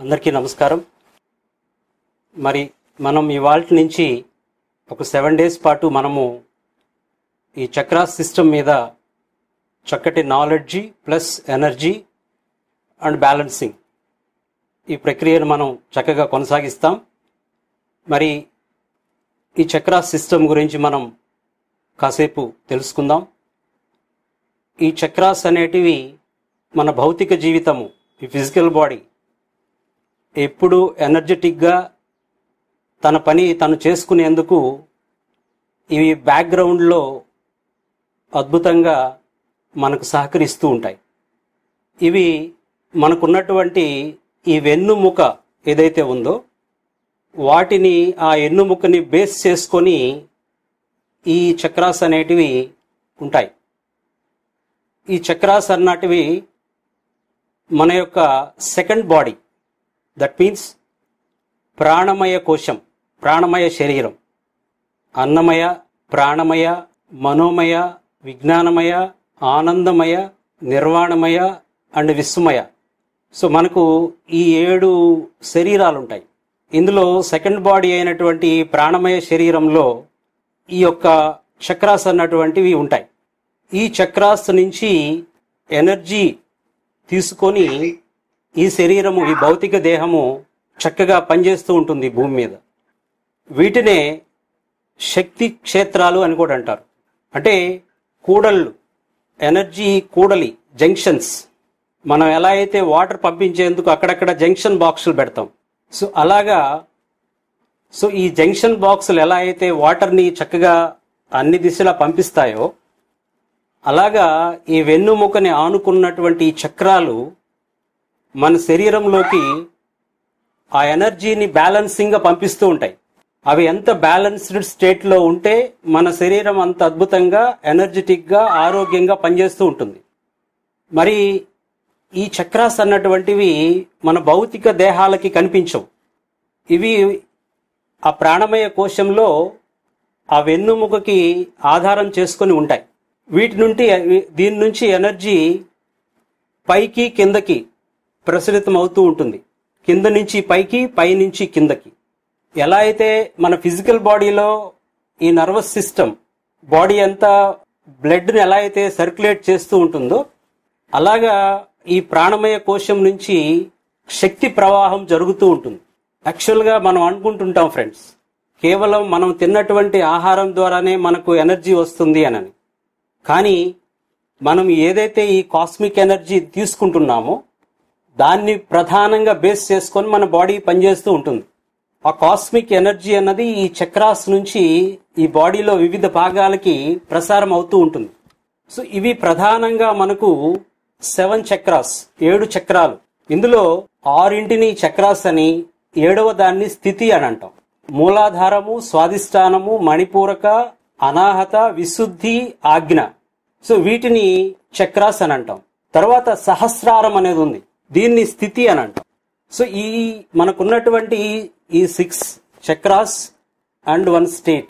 అందరికీ నమస్కారం మరి మనం ఇవాళ నుంచి ఒక సెవెన్ డేస్ పాటు మనము ఈ చక్రా సిస్టమ్ మీద చక్కటి knowledge plus energy and balancing ఈ ప్రక్రియను మనం చక్కగా కొనసాగిస్తాం మరి ఈ చక్రా సిస్టమ్ గురించి మనం కాసేపు తెలుసుకుందాం ఈ చక్రాస్ అనేటివి మన భౌతిక జీవితము ఈ ఫిజికల్ బాడీ ఎప్పుడు ఎనర్జెటిక్గా తన పని తను చేసుకునేందుకు ఇవి బ్యాక్గ్రౌండ్లో అద్భుతంగా మనకు సహకరిస్తూ ఉంటాయి ఇవి మనకున్నటువంటి ఈ వెన్నుముక ఏదైతే ఉందో వాటిని ఆ ఎన్నుముకని బేస్ చేసుకొని ఈ చక్రాస్ అనేటివి ఉంటాయి ఈ చక్రాస్ అన్నటివి మన యొక్క సెకండ్ బాడీ దట్ మీన్స్ ప్రాణమయ కోశం ప్రాణమయ శరీరం అన్నమయ ప్రాణమయ మనోమయ విజ్ఞానమయ ఆనందమయ నిర్వాణమయ అండ్ విస్మయ సో మనకు ఈ ఏడు శరీరాలు ఉంటాయి ఇందులో సెకండ్ బాడీ అయినటువంటి ఈ ప్రాణమయ శరీరంలో ఈ యొక్క చక్రాస్ అన్నటువంటివి ఉంటాయి ఈ చక్రాస్ నుంచి ఎనర్జీ తీసుకొని ఈ శరీరము ఈ భౌతిక దేహము చక్కగా పనిచేస్తూ ఉంటుంది భూమి మీద వీటినే శక్తి క్షేత్రాలు అని కూడా అంటారు అంటే కూడళ్ళు ఎనర్జీ కూడలి జంక్షన్స్ మనం ఎలా అయితే వాటర్ పంపించేందుకు అక్కడక్కడ జంక్షన్ బాక్సులు పెడతాం సో అలాగా సో ఈ జంక్షన్ బాక్సులు ఎలా అయితే వాటర్ని చక్కగా అన్ని దిశలా పంపిస్తాయో అలాగా ఈ వెన్నుముకని ఆనుకున్నటువంటి ఈ చక్రాలు మన శరీరంలోకి ఆ ఎనర్జీని బ్యాలెన్సింగ్గా పంపిస్తూ ఉంటాయి అవి ఎంత బ్యాలెన్స్డ్ స్టేట్లో ఉంటే మన శరీరం అంత అద్భుతంగా ఎనర్జెటిక్గా ఆరోగ్యంగా పనిచేస్తూ ఉంటుంది మరి ఈ చక్రాస్ అన్నటువంటివి మన భౌతిక దేహాలకి కనిపించవు ఇవి ఆ ప్రాణమయ కోశంలో ఆ వెన్నుముకకి ఆధారం చేసుకొని ఉంటాయి వీటి నుండి దీని నుంచి ఎనర్జీ పైకి కిందకి ప్రసరితం అవుతూ ఉంటుంది కింద నుంచి పైకి పై నుంచి కిందకి ఎలా అయితే మన ఫిజికల్ బాడీలో ఈ నర్వస్ సిస్టమ్ బాడీ అంతా బ్లడ్ని ఎలా అయితే సర్క్యులేట్ చేస్తూ ఉంటుందో అలాగా ఈ ప్రాణమయ కోశం నుంచి శక్తి ప్రవాహం జరుగుతూ ఉంటుంది యాక్చువల్గా మనం అనుకుంటుంటాం ఫ్రెండ్స్ కేవలం మనం తిన్నటువంటి ఆహారం ద్వారానే మనకు ఎనర్జీ వస్తుంది అని కానీ మనం ఏదైతే ఈ కాస్మిక్ ఎనర్జీ తీసుకుంటున్నామో దాన్ని ప్రధానంగా బేస్ చేసుకొని మన బాడీ పనిచేస్తూ ఉంటుంది ఆ కాస్మిక్ ఎనర్జీ అన్నది ఈ చక్రాస్ నుంచి ఈ బాడీలో వివిధ భాగాలకి ప్రసారం అవుతూ ఉంటుంది సో ఇవి ప్రధానంగా మనకు సెవెన్ చక్రాస్ ఏడు చక్రాలు ఇందులో ఆరింటిని చక్రాస్ అని ఏడవ దాన్ని స్థితి అని అంటాం మూలాధారము స్వాదిష్టానము మణిపూరక అనాహత విశుద్ధి ఆజ్ఞ సో వీటిని చక్రాస్ అని అంటాం తర్వాత సహస్రారం అనేది ఉంది దీన్ని స్థితి అని అంటాం సో ఈ మనకున్నటువంటి ఈ six chakras and one state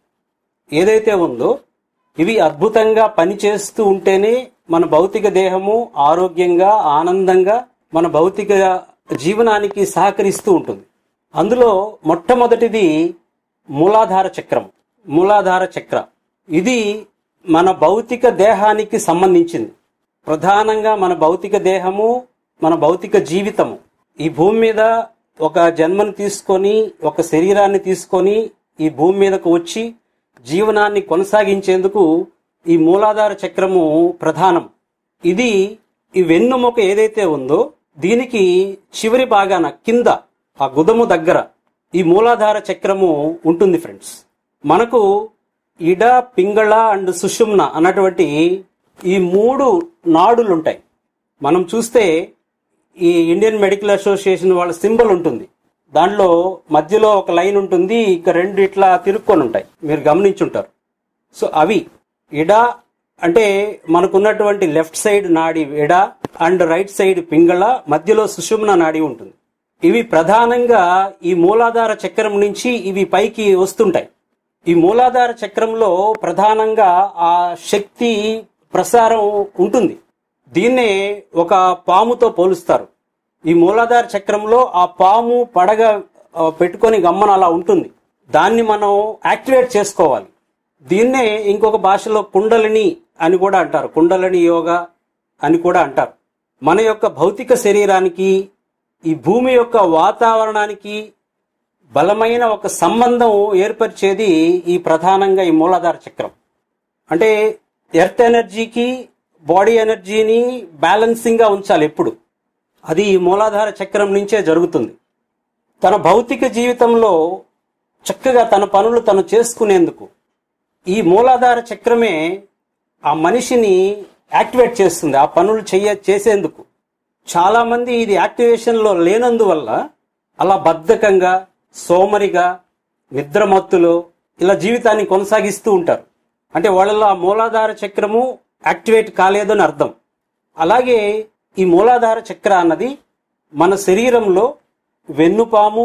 ఏదైతే ఉందో ఇవి అద్భుతంగా పనిచేస్తూ ఉంటేనే మన భౌతిక దేహము ఆరోగ్యంగా ఆనందంగా మన భౌతిక జీవనానికి సహకరిస్తూ ఉంటుంది అందులో మొట్టమొదటిది మూలాధార చక్రం మూలాధార చక్ర ఇది మన భౌతిక దేహానికి సంబంధించింది ప్రధానంగా మన భౌతిక దేహము మన భౌతిక జీవితము ఈ భూమి మీద ఒక జన్మను తీసుకొని ఒక శరీరాన్ని తీసుకొని ఈ భూమి మీదకు వచ్చి జీవనాన్ని కొనసాగించేందుకు ఈ మూలాధార చక్రము ప్రధానం ఇది ఈ వెన్నుముక ఏదైతే ఉందో దీనికి చివరి భాగాన కింద ఆ గుదము దగ్గర ఈ మూలాధార చక్రము ఉంటుంది ఫ్రెండ్స్ మనకు ఇడ పింగళ అండ్ సుషుమ్న అన్నటువంటి ఈ మూడు నాడులు ఉంటాయి మనం చూస్తే ఈ ఇండియన్ మెడికల్ అసోసియేషన్ వాళ్ళ సింబల్ ఉంటుంది దాంట్లో మధ్యలో ఒక లైన్ ఉంటుంది ఇక రెండు ఇట్లా తిరుక్కొని ఉంటాయి మీరు గమనించుంటారు సో అవి ఇడ అంటే మనకున్నటువంటి లెఫ్ట్ సైడ్ నాడి ఎడ అండ్ రైట్ సైడ్ పింగళ మధ్యలో సుషుమ్న నాడి ఉంటుంది ఇవి ప్రధానంగా ఈ మూలాధార చక్రం నుంచి ఇవి పైకి వస్తుంటాయి ఈ మూలాధార చక్రంలో ప్రధానంగా ఆ శక్తి ప్రసారం ఉంటుంది దీన్నే ఒక పాముతో పోలుస్తారు ఈ మూలాధార చక్రంలో ఆ పాము పడగ ఆ, పెట్టుకొని గమ్మన అలా ఉంటుంది దాన్ని మనం యాక్టివేట్ చేసుకోవాలి దీన్నే ఇంకొక భాషలో కుండలిని అని కూడా అంటారు కుండలిని యోగా అని కూడా అంటారు మన యొక్క భౌతిక శరీరానికి ఈ భూమి యొక్క వాతావరణానికి బలమైన ఒక సంబంధం ఏర్పరిచేది ఈ ప్రధానంగా ఈ మూలాధార చక్రం అంటే ఎర్త్ ఎనర్జీకి బాడీ ఎనర్జీని బ్యాలెన్సింగ్ గా ఉంచాలి ఎప్పుడు అది ఈ మూలాధార చక్రం నుంచే జరుగుతుంది తన భౌతిక జీవితంలో చక్కగా తన పనులు తను చేసుకునేందుకు ఈ మూలాధార చక్రమే ఆ మనిషిని యాక్టివేట్ చేస్తుంది ఆ పనులు చెయ్య చేసేందుకు చాలా మంది ఇది యాక్టివేషన్ లో లేనందువల్ల అలా బద్ధకంగా సోమరిగా నిద్రమత్తులో ఇలా జీవితాన్ని కొనసాగిస్తూ ఉంటారు అంటే వాళ్ళలో ఆ మూలాధార చక్రము యాక్టివేట్ కాలేదని అర్థం అలాగే ఈ మూలాధార చక్ర అన్నది మన శరీరంలో వెన్నుపాము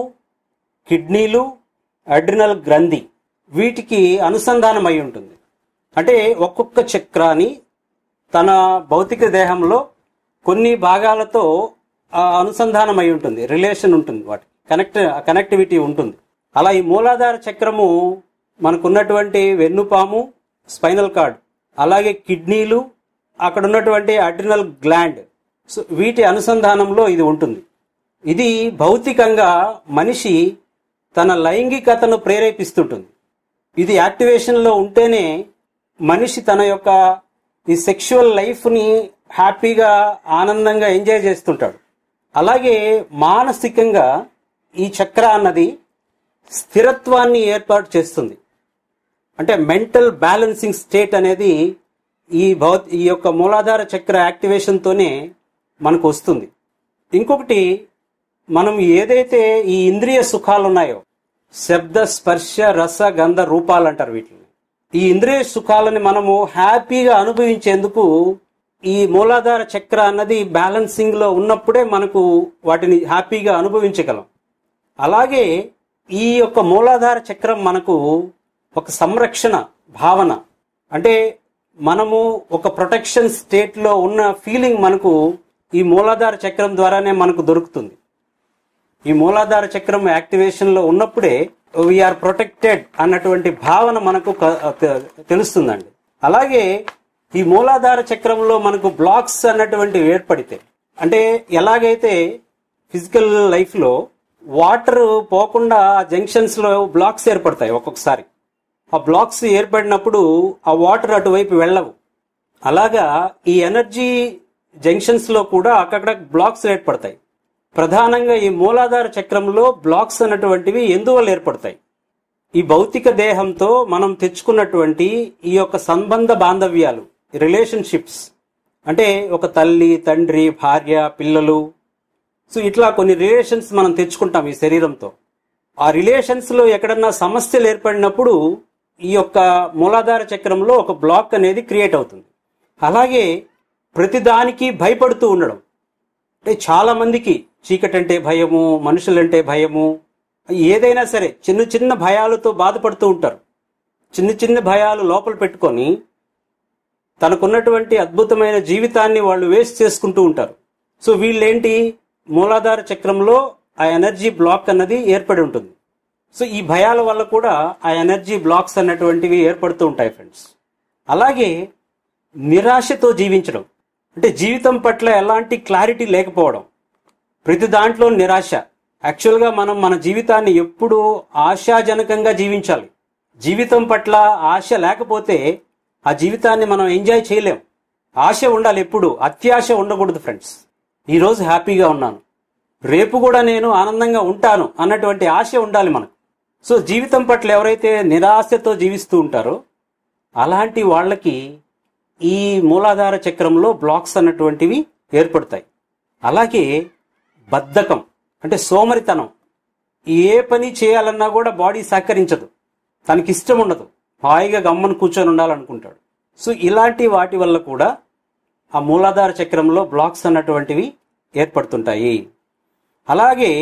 కిడ్నీలు అడ్రినల్ గ్రంథి వీటికి అనుసంధానం అయి ఉంటుంది అంటే ఒక్కొక్క చక్రాన్ని తన భౌతిక దేహంలో కొన్ని భాగాలతో ఆ అనుసంధానం అయి ఉంటుంది రిలేషన్ ఉంటుంది వాటి కనెక్ట్ కనెక్టివిటీ ఉంటుంది అలా ఈ మూలాధార చక్రము మనకున్నటువంటి వెన్నుపాము స్పైనల్ కార్డ్ అలాగే కిడ్నీలు అక్కడ ఉన్నటువంటి అడ్రినల్ గ్లాండ్ సో వీటి అనుసంధానంలో ఇది ఉంటుంది ఇది భౌతికంగా మనిషి తన లైంగికతను ప్రేరేపిస్తుంటుంది ఇది యాక్టివేషన్లో ఉంటేనే మనిషి తన యొక్క ఈ సెక్షువల్ లైఫ్ని హ్యాపీగా ఆనందంగా ఎంజాయ్ చేస్తుంటాడు అలాగే మానసికంగా ఈ చక్ర అన్నది స్థిరత్వాన్ని ఏర్పాటు చేస్తుంది అంటే మెంటల్ బ్యాలెన్సింగ్ స్టేట్ అనేది ఈ భౌ ఈ యొక్క మూలాధార చక్ర యాక్టివేషన్తోనే మనకు వస్తుంది ఇంకొకటి మనం ఏదైతే ఈ ఇంద్రియ సుఖాలు ఉన్నాయో శబ్ద స్పర్శ రస గంధ రూపాలు అంటారు వీటిని ఈ ఇంద్రియ సుఖాలని మనము హ్యాపీగా అనుభవించేందుకు ఈ మూలాధార చక్ర అన్నది బ్యాలెన్సింగ్ లో ఉన్నప్పుడే మనకు వాటిని హ్యాపీగా అనుభవించగలం అలాగే ఈ యొక్క మూలాధార చక్రం మనకు ఒక సంరక్షణ భావన అంటే మనము ఒక ప్రొటెక్షన్ స్టేట్ లో ఉన్న ఫీలింగ్ మనకు ఈ మూలాధార చక్రం ద్వారానే మనకు దొరుకుతుంది ఈ మూలాధార చక్రం యాక్టివేషన్ లో ఉన్నప్పుడే వీఆర్ ప్రొటెక్టెడ్ అన్నటువంటి భావన మనకు క- తె- తెలుస్తుందండి అలాగే ఈ మూలాధార చక్రంలో మనకు బ్లాక్స్ అన్నటువంటివి ఏర్పడితే అంటే ఎలాగైతే ఫిజికల్ లైఫ్ లో వాటర్ పోకుండా జంక్షన్స్ లో బ్లాక్స్ ఏర్పడతాయి ఒక్కొక్కసారి ఆ బ్లాక్స్ ఏర్పడినప్పుడు ఆ వాటర్ అటువైపు వెళ్ళవు అలాగా ఈ ఎనర్జీ జంక్షన్స్ లో కూడా అక్కడక్కడ బ్లాక్స్ ఏర్పడతాయి ప్రధానంగా ఈ మూలాధార చక్రంలో బ్లాక్స్ అన్నటువంటివి ఎందువల్ల ఏర్పడతాయి ఈ భౌతిక దేహంతో మనం తెచ్చుకున్నటువంటి ఈ యొక్క సంబంధ బాంధవ్యాలు రిలేషన్షిప్స్ అంటే ఒక తల్లి తండ్రి భార్య పిల్లలు సో ఇట్లా కొన్ని రిలేషన్స్ మనం తెచ్చుకుంటాం ఈ శరీరంతో ఆ రిలేషన్స్ లో ఎక్కడన్నా సమస్యలు ఏర్పడినప్పుడు ఈ యొక్క మూలాధార చక్రంలో ఒక బ్లాక్ అనేది క్రియేట్ అవుతుంది అలాగే ప్రతిదానికి భయపడుతూ ఉండడం అంటే చాలా మందికి చీకటి అంటే భయము మనుషులంటే భయము ఏదైనా సరే చిన్న చిన్న భయాలతో బాధపడుతూ ఉంటారు చిన్న చిన్న భయాలు లోపల పెట్టుకొని తనకున్నటువంటి అద్భుతమైన జీవితాన్ని వాళ్ళు వేస్ట్ చేసుకుంటూ ఉంటారు సో వీళ్ళేంటి మూలాధార చక్రంలో ఆ ఎనర్జీ బ్లాక్ అన్నది ఏర్పడి ఉంటుంది సో ఈ భయాల వల్ల కూడా ఆ ఎనర్జీ బ్లాక్స్ అన్నటువంటివి ఏర్పడుతూ ఉంటాయి ఫ్రెండ్స్ అలాగే నిరాశతో జీవించడం అంటే జీవితం పట్ల ఎలాంటి క్లారిటీ లేకపోవడం ప్రతి దాంట్లో నిరాశ యాక్చువల్గా మనం మన జీవితాన్ని ఎప్పుడూ ఆశాజనకంగా జీవించాలి జీవితం పట్ల ఆశ లేకపోతే ఆ జీవితాన్ని మనం ఎంజాయ్ చేయలేం ఆశ ఉండాలి ఎప్పుడు అత్యాశ ఉండకూడదు ఫ్రెండ్స్ ఈరోజు హ్యాపీగా ఉన్నాను రేపు కూడా నేను ఆనందంగా ఉంటాను అన్నటువంటి ఆశ ఉండాలి మనకు సో జీవితం పట్ల ఎవరైతే నిరాశతో జీవిస్తూ ఉంటారో అలాంటి వాళ్ళకి ఈ మూలాధార చక్రంలో బ్లాక్స్ అన్నటువంటివి ఏర్పడతాయి అలాగే బద్ధకం అంటే సోమరితనం ఏ పని చేయాలన్నా కూడా బాడీ సహకరించదు తనకి ఇష్టం ఉండదు హాయిగా గమ్మని కూర్చొని ఉండాలనుకుంటాడు సో ఇలాంటి వాటి వల్ల కూడా ఆ మూలాధార చక్రంలో బ్లాక్స్ అన్నటువంటివి ఏర్పడుతుంటాయి అలాగే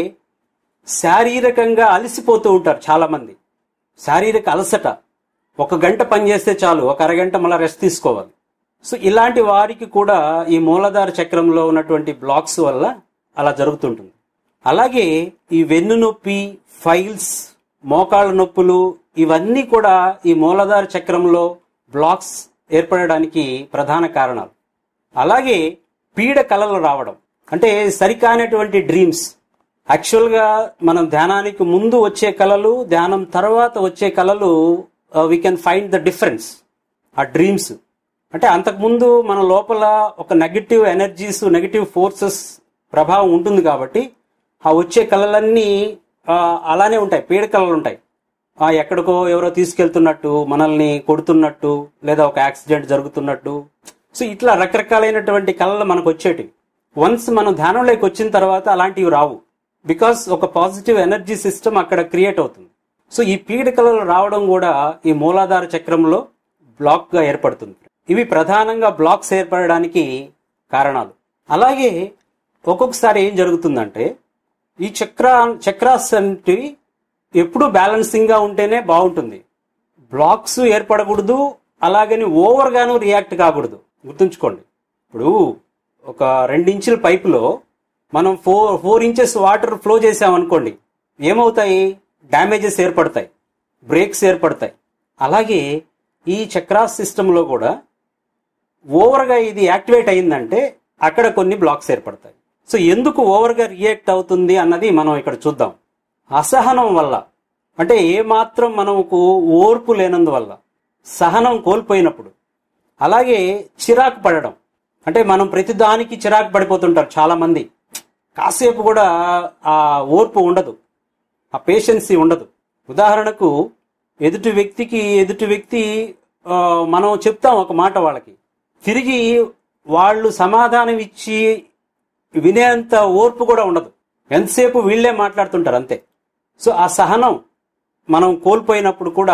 శారీరకంగా అలసిపోతూ ఉంటారు చాలా మంది శారీరక అలసట ఒక గంట పని చేస్తే చాలు ఒక అరగంట మళ్ళీ రెస్ట్ తీసుకోవాలి సో ఇలాంటి వారికి కూడా ఈ మూలాధార చక్రంలో ఉన్నటువంటి బ్లాక్స్ వల్ల అలా జరుగుతుంటుంది అలాగే ఈ వెన్ను నొప్పి ఫైల్స్ మోకాళ్ళ నొప్పులు ఇవన్నీ కూడా ఈ మూలాధార చక్రంలో బ్లాక్స్ ఏర్పడడానికి ప్రధాన కారణాలు అలాగే పీడ కలలు రావడం అంటే సరికానటువంటి డ్రీమ్స్ యాక్చువల్గా మనం ధ్యానానికి ముందు వచ్చే కళలు ధ్యానం తర్వాత వచ్చే కళలు we can find the difference ఆ డ్రీమ్స్ అంటే అంతకుముందు మన లోపల ఒక నెగటివ్ ఎనర్జీస్ నెగటివ్ ఫోర్సెస్ ప్రభావం ఉంటుంది కాబట్టి ఆ వచ్చే కళలన్నీ ఆ, అలానే ఉంటాయి పీడ కళలు ఉంటాయి ఆ, ఎక్కడికో ఎవరో తీసుకెళ్తున్నట్టు మనల్ని కొడుతున్నట్టు లేదా ఒక యాక్సిడెంట్ జరుగుతున్నట్టు సో ఇట్లా రకరకాలైనటువంటి కళలు మనకు వచ్చేటివి వన్స్ మనం ధ్యానంలోకి వచ్చిన తర్వాత అలాంటివి రావు బికాస్ ఒక పాజిటివ్ ఎనర్జీ సిస్టమ్ అక్కడ క్రియేట్ అవుతుంది సో ఈ పీడ కళలు రావడం కూడా ఈ మూలాధార చక్రంలో బ్లాక్ గా ఏర్పడుతుంది ఇవి ప్రధానంగా బ్లాక్స్ ఏర్పడడానికి కారణాలు అలాగే ఒక్కొక్కసారి ఏం జరుగుతుందంటే ఈ చక్ర చక్రాస్ అనేటివి ఎప్పుడూ బ్యాలెన్సింగ్ గా ఉంటేనే బాగుంటుంది బ్లాక్స్ ఏర్పడకూడదు అలాగని ఓవర్ గాను రియాక్ట్ కాకూడదు గుర్తుంచుకోండి ఇప్పుడు ఒక రెండించుల పైపులో మనం four four inches water flow చేసామనుకోండి ఏమవుతాయి డ్యామేజెస్ ఏర్పడతాయి బ్రేక్స్ ఏర్పడతాయి అలాగే ఈ చక్రాస్ సిస్టంలో కూడా ఓవర్గా ఇది యాక్టివేట్ అయిందంటే అక్కడ కొన్ని బ్లాక్స్ ఏర్పడతాయి సో ఎందుకు ఓవర్గా రియాక్ట్ అవుతుంది అన్నది మనం ఇక్కడ చూద్దాం అసహనం వల్ల అంటే ఏమాత్రం మనకు ఓర్పు లేనందువల్ల సహనం కోల్పోయినప్పుడు అలాగే చిరాకు పడడం అంటే మనం ప్రతిదానికి చిరాకు పడిపోతుంటారు చాలా మంది కాసేపు కూడా ఆ ఓర్పు ఉండదు ఆ పేషెన్సీ ఉండదు ఉదాహరణకు ఎదుటి వ్యక్తికి ఎదుటి వ్యక్తి ఆ, మనం చెప్తాం ఒక మాట వాళ్ళకి తిరిగి వాళ్ళు సమాధానం ఇచ్చి వినేంత ఓర్పు కూడా ఉండదు ఎంతసేపు వీళ్ళే మాట్లాడుతుంటారు అంతే సో ఆ సహనం మనం కోల్పోయినప్పుడు కూడా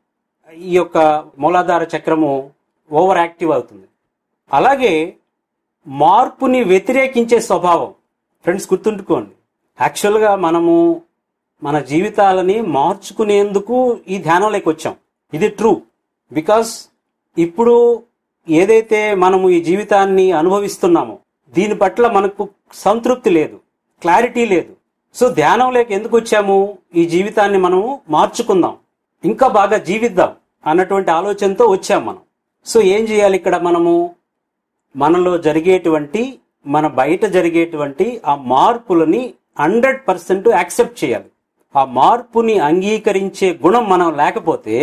ఈ యొక్క మూలాధార చక్రము ఓవర్ యాక్టివ్ అవుతుంది అలాగే మార్పుని వ్యతిరేకించే స్వభావం ఫ్రెండ్స్ గుర్తుంటుకోండి యాక్చువల్గా మనము మన జీవితాలని మార్చుకునేందుకు ఈ ధ్యానంలోకి వచ్చాం ఇది ట్రూ బికాస్ ఇప్పుడు ఏదైతే మనము ఈ జీవితాన్ని అనుభవిస్తున్నామో దీని పట్ల మనకు సంతృప్తి లేదు క్లారిటీ లేదు సో ధ్యానంలోకి ఎందుకు వచ్చాము ఈ జీవితాన్ని మనము మార్చుకుందాం ఇంకా బాగా జీవిద్దాం అన్నటువంటి ఆలోచనతో వచ్చాం మనం సో ఏం చేయాలి ఇక్కడ మనము మనలో జరిగేటువంటి మన బయట జరిగేటువంటి ఆ మార్పులని హండ్రెడ్ పర్సెంట్ యాక్సెప్ట్ చేయాలి ఆ మార్పుని అంగీకరించే గుణం మనం లేకపోతే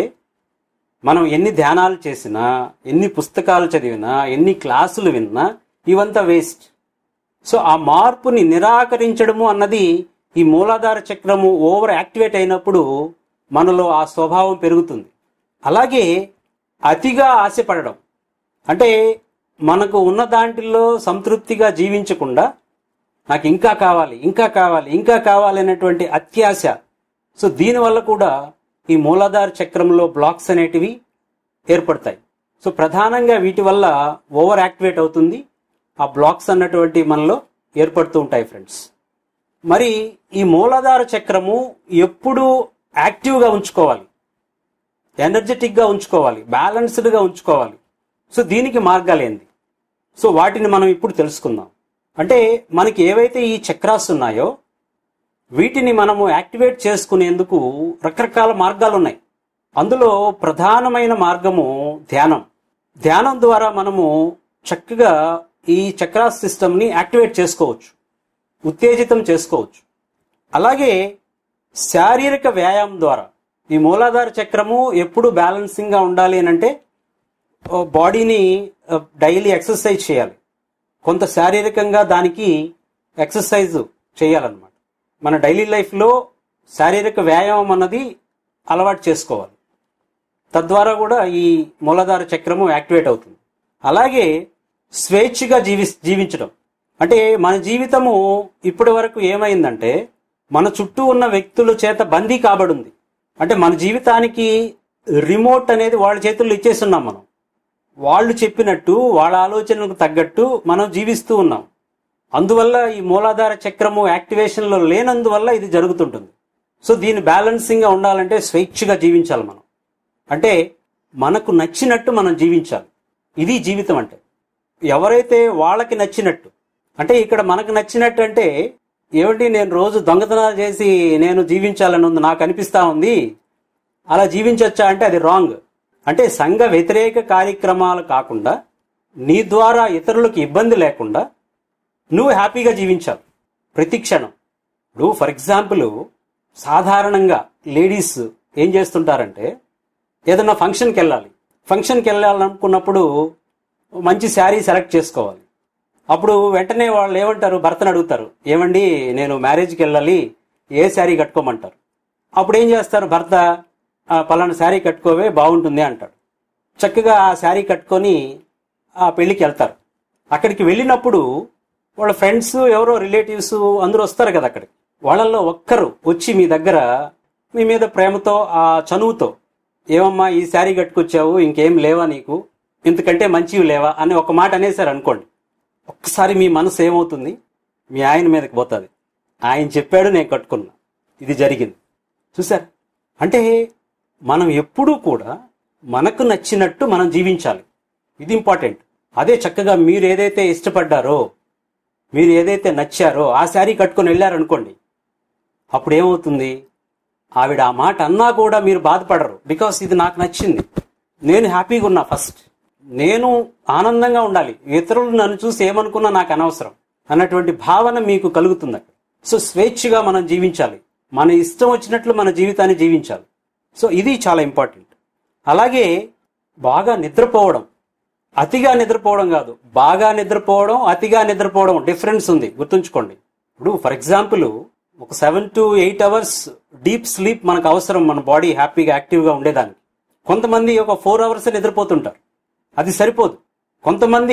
మనం ఎన్ని ధ్యానాలు చేసినా ఎన్ని పుస్తకాలు చదివినా ఎన్ని క్లాసులు విన్నా ఇవంతా వేస్ట్ సో ఆ మార్పుని నిరాకరించడము అన్నది ఈ మూలాధార చక్రము ఓవర్ యాక్టివేట్ అయినప్పుడు మనలో ఆ స్వభావం పెరుగుతుంది అలాగే అతిగా ఆశపడడం అంటే మనకు ఉన్న దాంట్లో సంతృప్తిగా జీవించకుండా నాకు ఇంకా కావాలి ఇంకా కావాలి ఇంకా కావాలి అనేటువంటి అత్యాశ సో దీనివల్ల కూడా ఈ మూలాధార చక్రంలో బ్లాక్స్ అనేటివి ఏర్పడతాయి సో ప్రధానంగా వీటి వల్ల ఓవర్ యాక్టివేట్ అవుతుంది ఆ బ్లాక్స్ అన్నటువంటి మనలో ఏర్పడుతూ ఉంటాయి ఫ్రెండ్స్ మరి ఈ మూలాధార చక్రము ఎప్పుడు యాక్టివ్గా ఉంచుకోవాలి ఎనర్జెటిక్గా ఉంచుకోవాలి బ్యాలెన్స్డ్గా ఉంచుకోవాలి సో దీనికి మార్గాలు ఏంది సో వాటిని మనం ఇప్పుడు తెలుసుకుందాం అంటే మనకి ఏవైతే ఈ చక్రాస్ ఉన్నాయో వీటిని మనము యాక్టివేట్ చేసుకునేందుకు రకరకాల మార్గాలు ఉన్నాయి అందులో ప్రధానమైన మార్గము ధ్యానం ధ్యానం ద్వారా మనము చక్కగా ఈ చక్రాస్ సిస్టమ్ని యాక్టివేట్ చేసుకోవచ్చు ఉత్తేజితం చేసుకోవచ్చు అలాగే శారీరక వ్యాయామం ద్వారా ఈ మూలాధార చక్రము ఎప్పుడు బ్యాలెన్సింగ్ గా ఉండాలి అని అంటే ఓ బాడీని డైలీ ఎక్సర్సైజ్ చేయాలి కొంత శారీరకంగా దానికి ఎక్సర్సైజ్ చేయాలన్నమాట మన డైలీ లైఫ్లో శారీరక వ్యాయామం అన్నది అలవాటు చేసుకోవాలి తద్వారా కూడా ఈ మూలాధార చక్రము యాక్టివేట్ అవుతుంది అలాగే స్వేచ్ఛగా జీవి జీవించడం అంటే మన జీవితము ఇప్పటి వరకు ఏమైందంటే మన చుట్టూ ఉన్న వ్యక్తుల చేత బందీ కాబడింది అంటే మన జీవితానికి రిమోట్ అనేది వాళ్ళ చేతుల్లో ఇచ్చేస్తున్నాం మనం వాళ్ళు చెప్పినట్టు వాళ్ళ ఆలోచనలకు తగ్గట్టు మనం జీవిస్తూ ఉన్నాం అందువల్ల ఈ మూలాధార చక్రము యాక్టివేషన్లో లేనందువల్ల ఇది జరుగుతుంటుంది సో దీని బ్యాలెన్సింగ్ గా ఉండాలంటే స్వేచ్ఛగా జీవించాలి మనం అంటే మనకు నచ్చినట్టు మనం జీవించాలి ఇది జీవితం అంటే ఎవరైతే వాళ్ళకి నచ్చినట్టు అంటే ఇక్కడ మనకు నచ్చినట్టు అంటే ఏమిటి నేను రోజు దొంగతనాలు చేసి నేను జీవించాలని ఉంది నాకు అనిపిస్తా ఉంది అలా జీవించవచ్చా అంటే అది రాంగ్ అంటే సంఘ వ్యతిరేక కార్యక్రమాలు కాకుండా నీ ద్వారా ఇతరులకు ఇబ్బంది లేకుండా నువ్వు హ్యాపీగా జీవించాలి ప్రతి క్షణం ఇప్పుడు ఫర్ ఎగ్జాంపుల్ సాధారణంగా లేడీస్ ఏం చేస్తుంటారంటే ఏదైనా ఫంక్షన్కి వెళ్ళాలి ఫంక్షన్కి వెళ్ళాలనుకున్నప్పుడు మంచి శారీ సెలెక్ట్ చేసుకోవాలి అప్పుడు వెంటనే వాళ్ళు ఏమంటారు భర్తను అడుగుతారు ఏమండి నేను మ్యారేజ్కి వెళ్ళాలి ఏ శారీ కట్టుకోమంటారు అప్పుడు ఏం చేస్తారు భర్త "ఆ, పలానా శారీ కట్టుకోవే బాగుంటుంది అంటాడు చక్కగా ఆ శారీ కట్టుకొని ఆ పెళ్ళికి వెళ్తారు అక్కడికి వెళ్ళినప్పుడు వాళ్ళ ఫ్రెండ్స్ ఎవరో రిలేటివ్స్ అందరూ వస్తారు కదా అక్కడికి వాళ్ళల్లో ఒక్కరు వచ్చి మీ దగ్గర మీ మీద ప్రేమతో ఆ చనువుతో ఏమమ్మా ఈ శారీ కట్టుకొచ్చావు ఇంకేం లేవా నీకు ఇంతకంటే మంచివి లేవా అని ఒక మాట అనేసారు అనుకోండి ఒక్కసారి మీ మనసు ఏమవుతుంది మీ ఆయన మీదకి పోతుంది ఆయన చెప్పాడు నేను కట్టుకున్నా ఇది జరిగింది చూసారు అంటే మనం ఎప్పుడూ కూడా మనకు నచ్చినట్టు మనం జీవించాలి ఇది ఇంపార్టెంట్ అదే చక్కగా మీరు ఏదైతే ఇష్టపడ్డారో మీరు ఏదైతే నచ్చారో ఆ శారీ కట్టుకొని వెళ్ళారనుకోండి అప్పుడు ఏమవుతుంది ఆవిడ ఆ మాట అన్నా కూడా మీరు బాధపడరు బికాస్ ఇది నాకు నచ్చింది నేను హ్యాపీగా ఉన్నా ఫస్ట్ నేను ఆనందంగా ఉండాలి ఇతరులు నన్ను చూసి ఏమనుకున్నా నాకు అనవసరం అన్నటువంటి భావన మీకు కలుగుతుంది అక్కడ సో స్వేచ్ఛగా మనం జీవించాలి మన ఇష్టం వచ్చినట్లు మన జీవితాన్ని జీవించాలి సో ఇది చాలా ఇంపార్టెంట్ అలాగే బాగా నిద్రపోవడం అతిగా నిద్రపోవడం కాదు బాగా నిద్రపోవడం అతిగా నిద్రపోవడం డిఫరెన్స్ ఉంది గుర్తుంచుకోండి ఇప్పుడు ఫర్ ఎగ్జాంపుల్ ఒక seven to eight hours deep sleep మనకు అవసరం మన బాడీ హ్యాపీగా యాక్టివ్గా ఉండేదానికి కొంతమంది ఒక ఫోర్ అవర్స్ నిద్రపోతుంటారు అది సరిపోదు కొంతమంది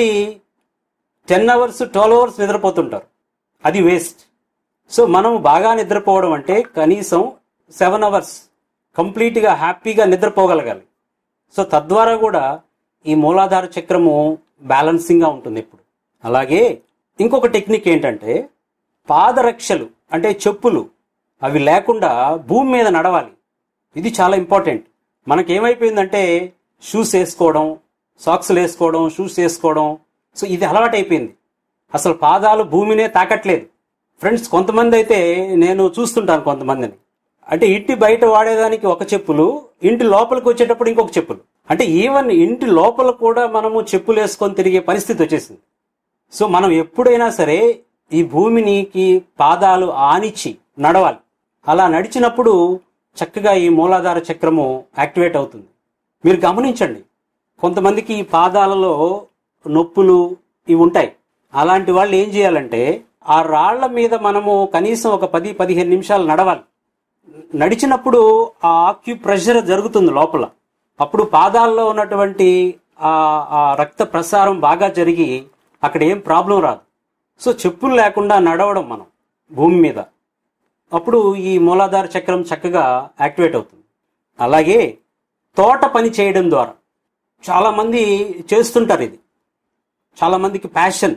టెన్ అవర్స్ ట్వెల్వ్ అవర్స్ నిద్రపోతుంటారు అది వేస్ట్ సో మనం బాగా నిద్రపోవడం అంటే కనీసం సెవెన్ అవర్స్ కంప్లీట్గా హ్యాపీగా నిద్రపోగలగాలి సో తద్వారా కూడా ఈ మూలాధార చక్రము బ్యాలెన్సింగ్గా ఉంటుంది ఇప్పుడు అలాగే ఇంకొక టెక్నిక్ ఏంటంటే పాదరక్షలు అంటే చెప్పులు అవి లేకుండా భూమి మీద నడవాలి ఇది చాలా ఇంపార్టెంట్ మనకేమైపోయిందంటే షూస్ వేసుకోవడం సాక్స్లు వేసుకోవడం షూస్ వేసుకోవడం సో ఇది అలవాటైపోయింది అసలు పాదాలు భూమినే తాకట్లేదు ఫ్రెండ్స్ కొంతమంది అయితే నేను చూస్తుంటాను కొంతమందిని అంటే ఇంటి బయట వాడేదానికి ఒక చెప్పులు ఇంటి లోపలికి వచ్చేటప్పుడు ఇంకొక చెప్పులు అంటే ఈవెన్ ఇంటి లోపల కూడా మనము చెప్పులు వేసుకొని తిరిగే పరిస్థితి వచ్చేసింది సో మనం ఎప్పుడైనా సరే ఈ భూమినికి పాదాలు ఆనిచ్చి నడవాలి అలా నడిచినప్పుడు చక్కగా ఈ మూలాధార చక్రము యాక్టివేట్ అవుతుంది మీరు గమనించండి కొంతమందికి ఈ పాదాలలో నొప్పులు ఇవి ఉంటాయి అలాంటి వాళ్ళు ఏం చేయాలంటే ఆ రాళ్ల మీద మనము కనీసం ఒక పది పదిహేను నిమిషాలు నడవాలి నడిచినప్పుడు ఆ ఆక్యు ప్రెషర్ జరుగుతుంది లోపల అప్పుడు పాదాల్లో ఉన్నటువంటి ఆ ఆ రక్త ప్రసారం బాగా జరిగి అక్కడ ఏం ప్రాబ్లం రాదు సో చెప్పులు లేకుండా నడవడం మనం భూమి మీద అప్పుడు ఈ మూలాధార చక్రం చక్కగా యాక్టివేట్ అవుతుంది అలాగే తోట పని చేయడం ద్వారా చాలామంది చేస్తుంటారు ఇది చాలామందికి ప్యాషన్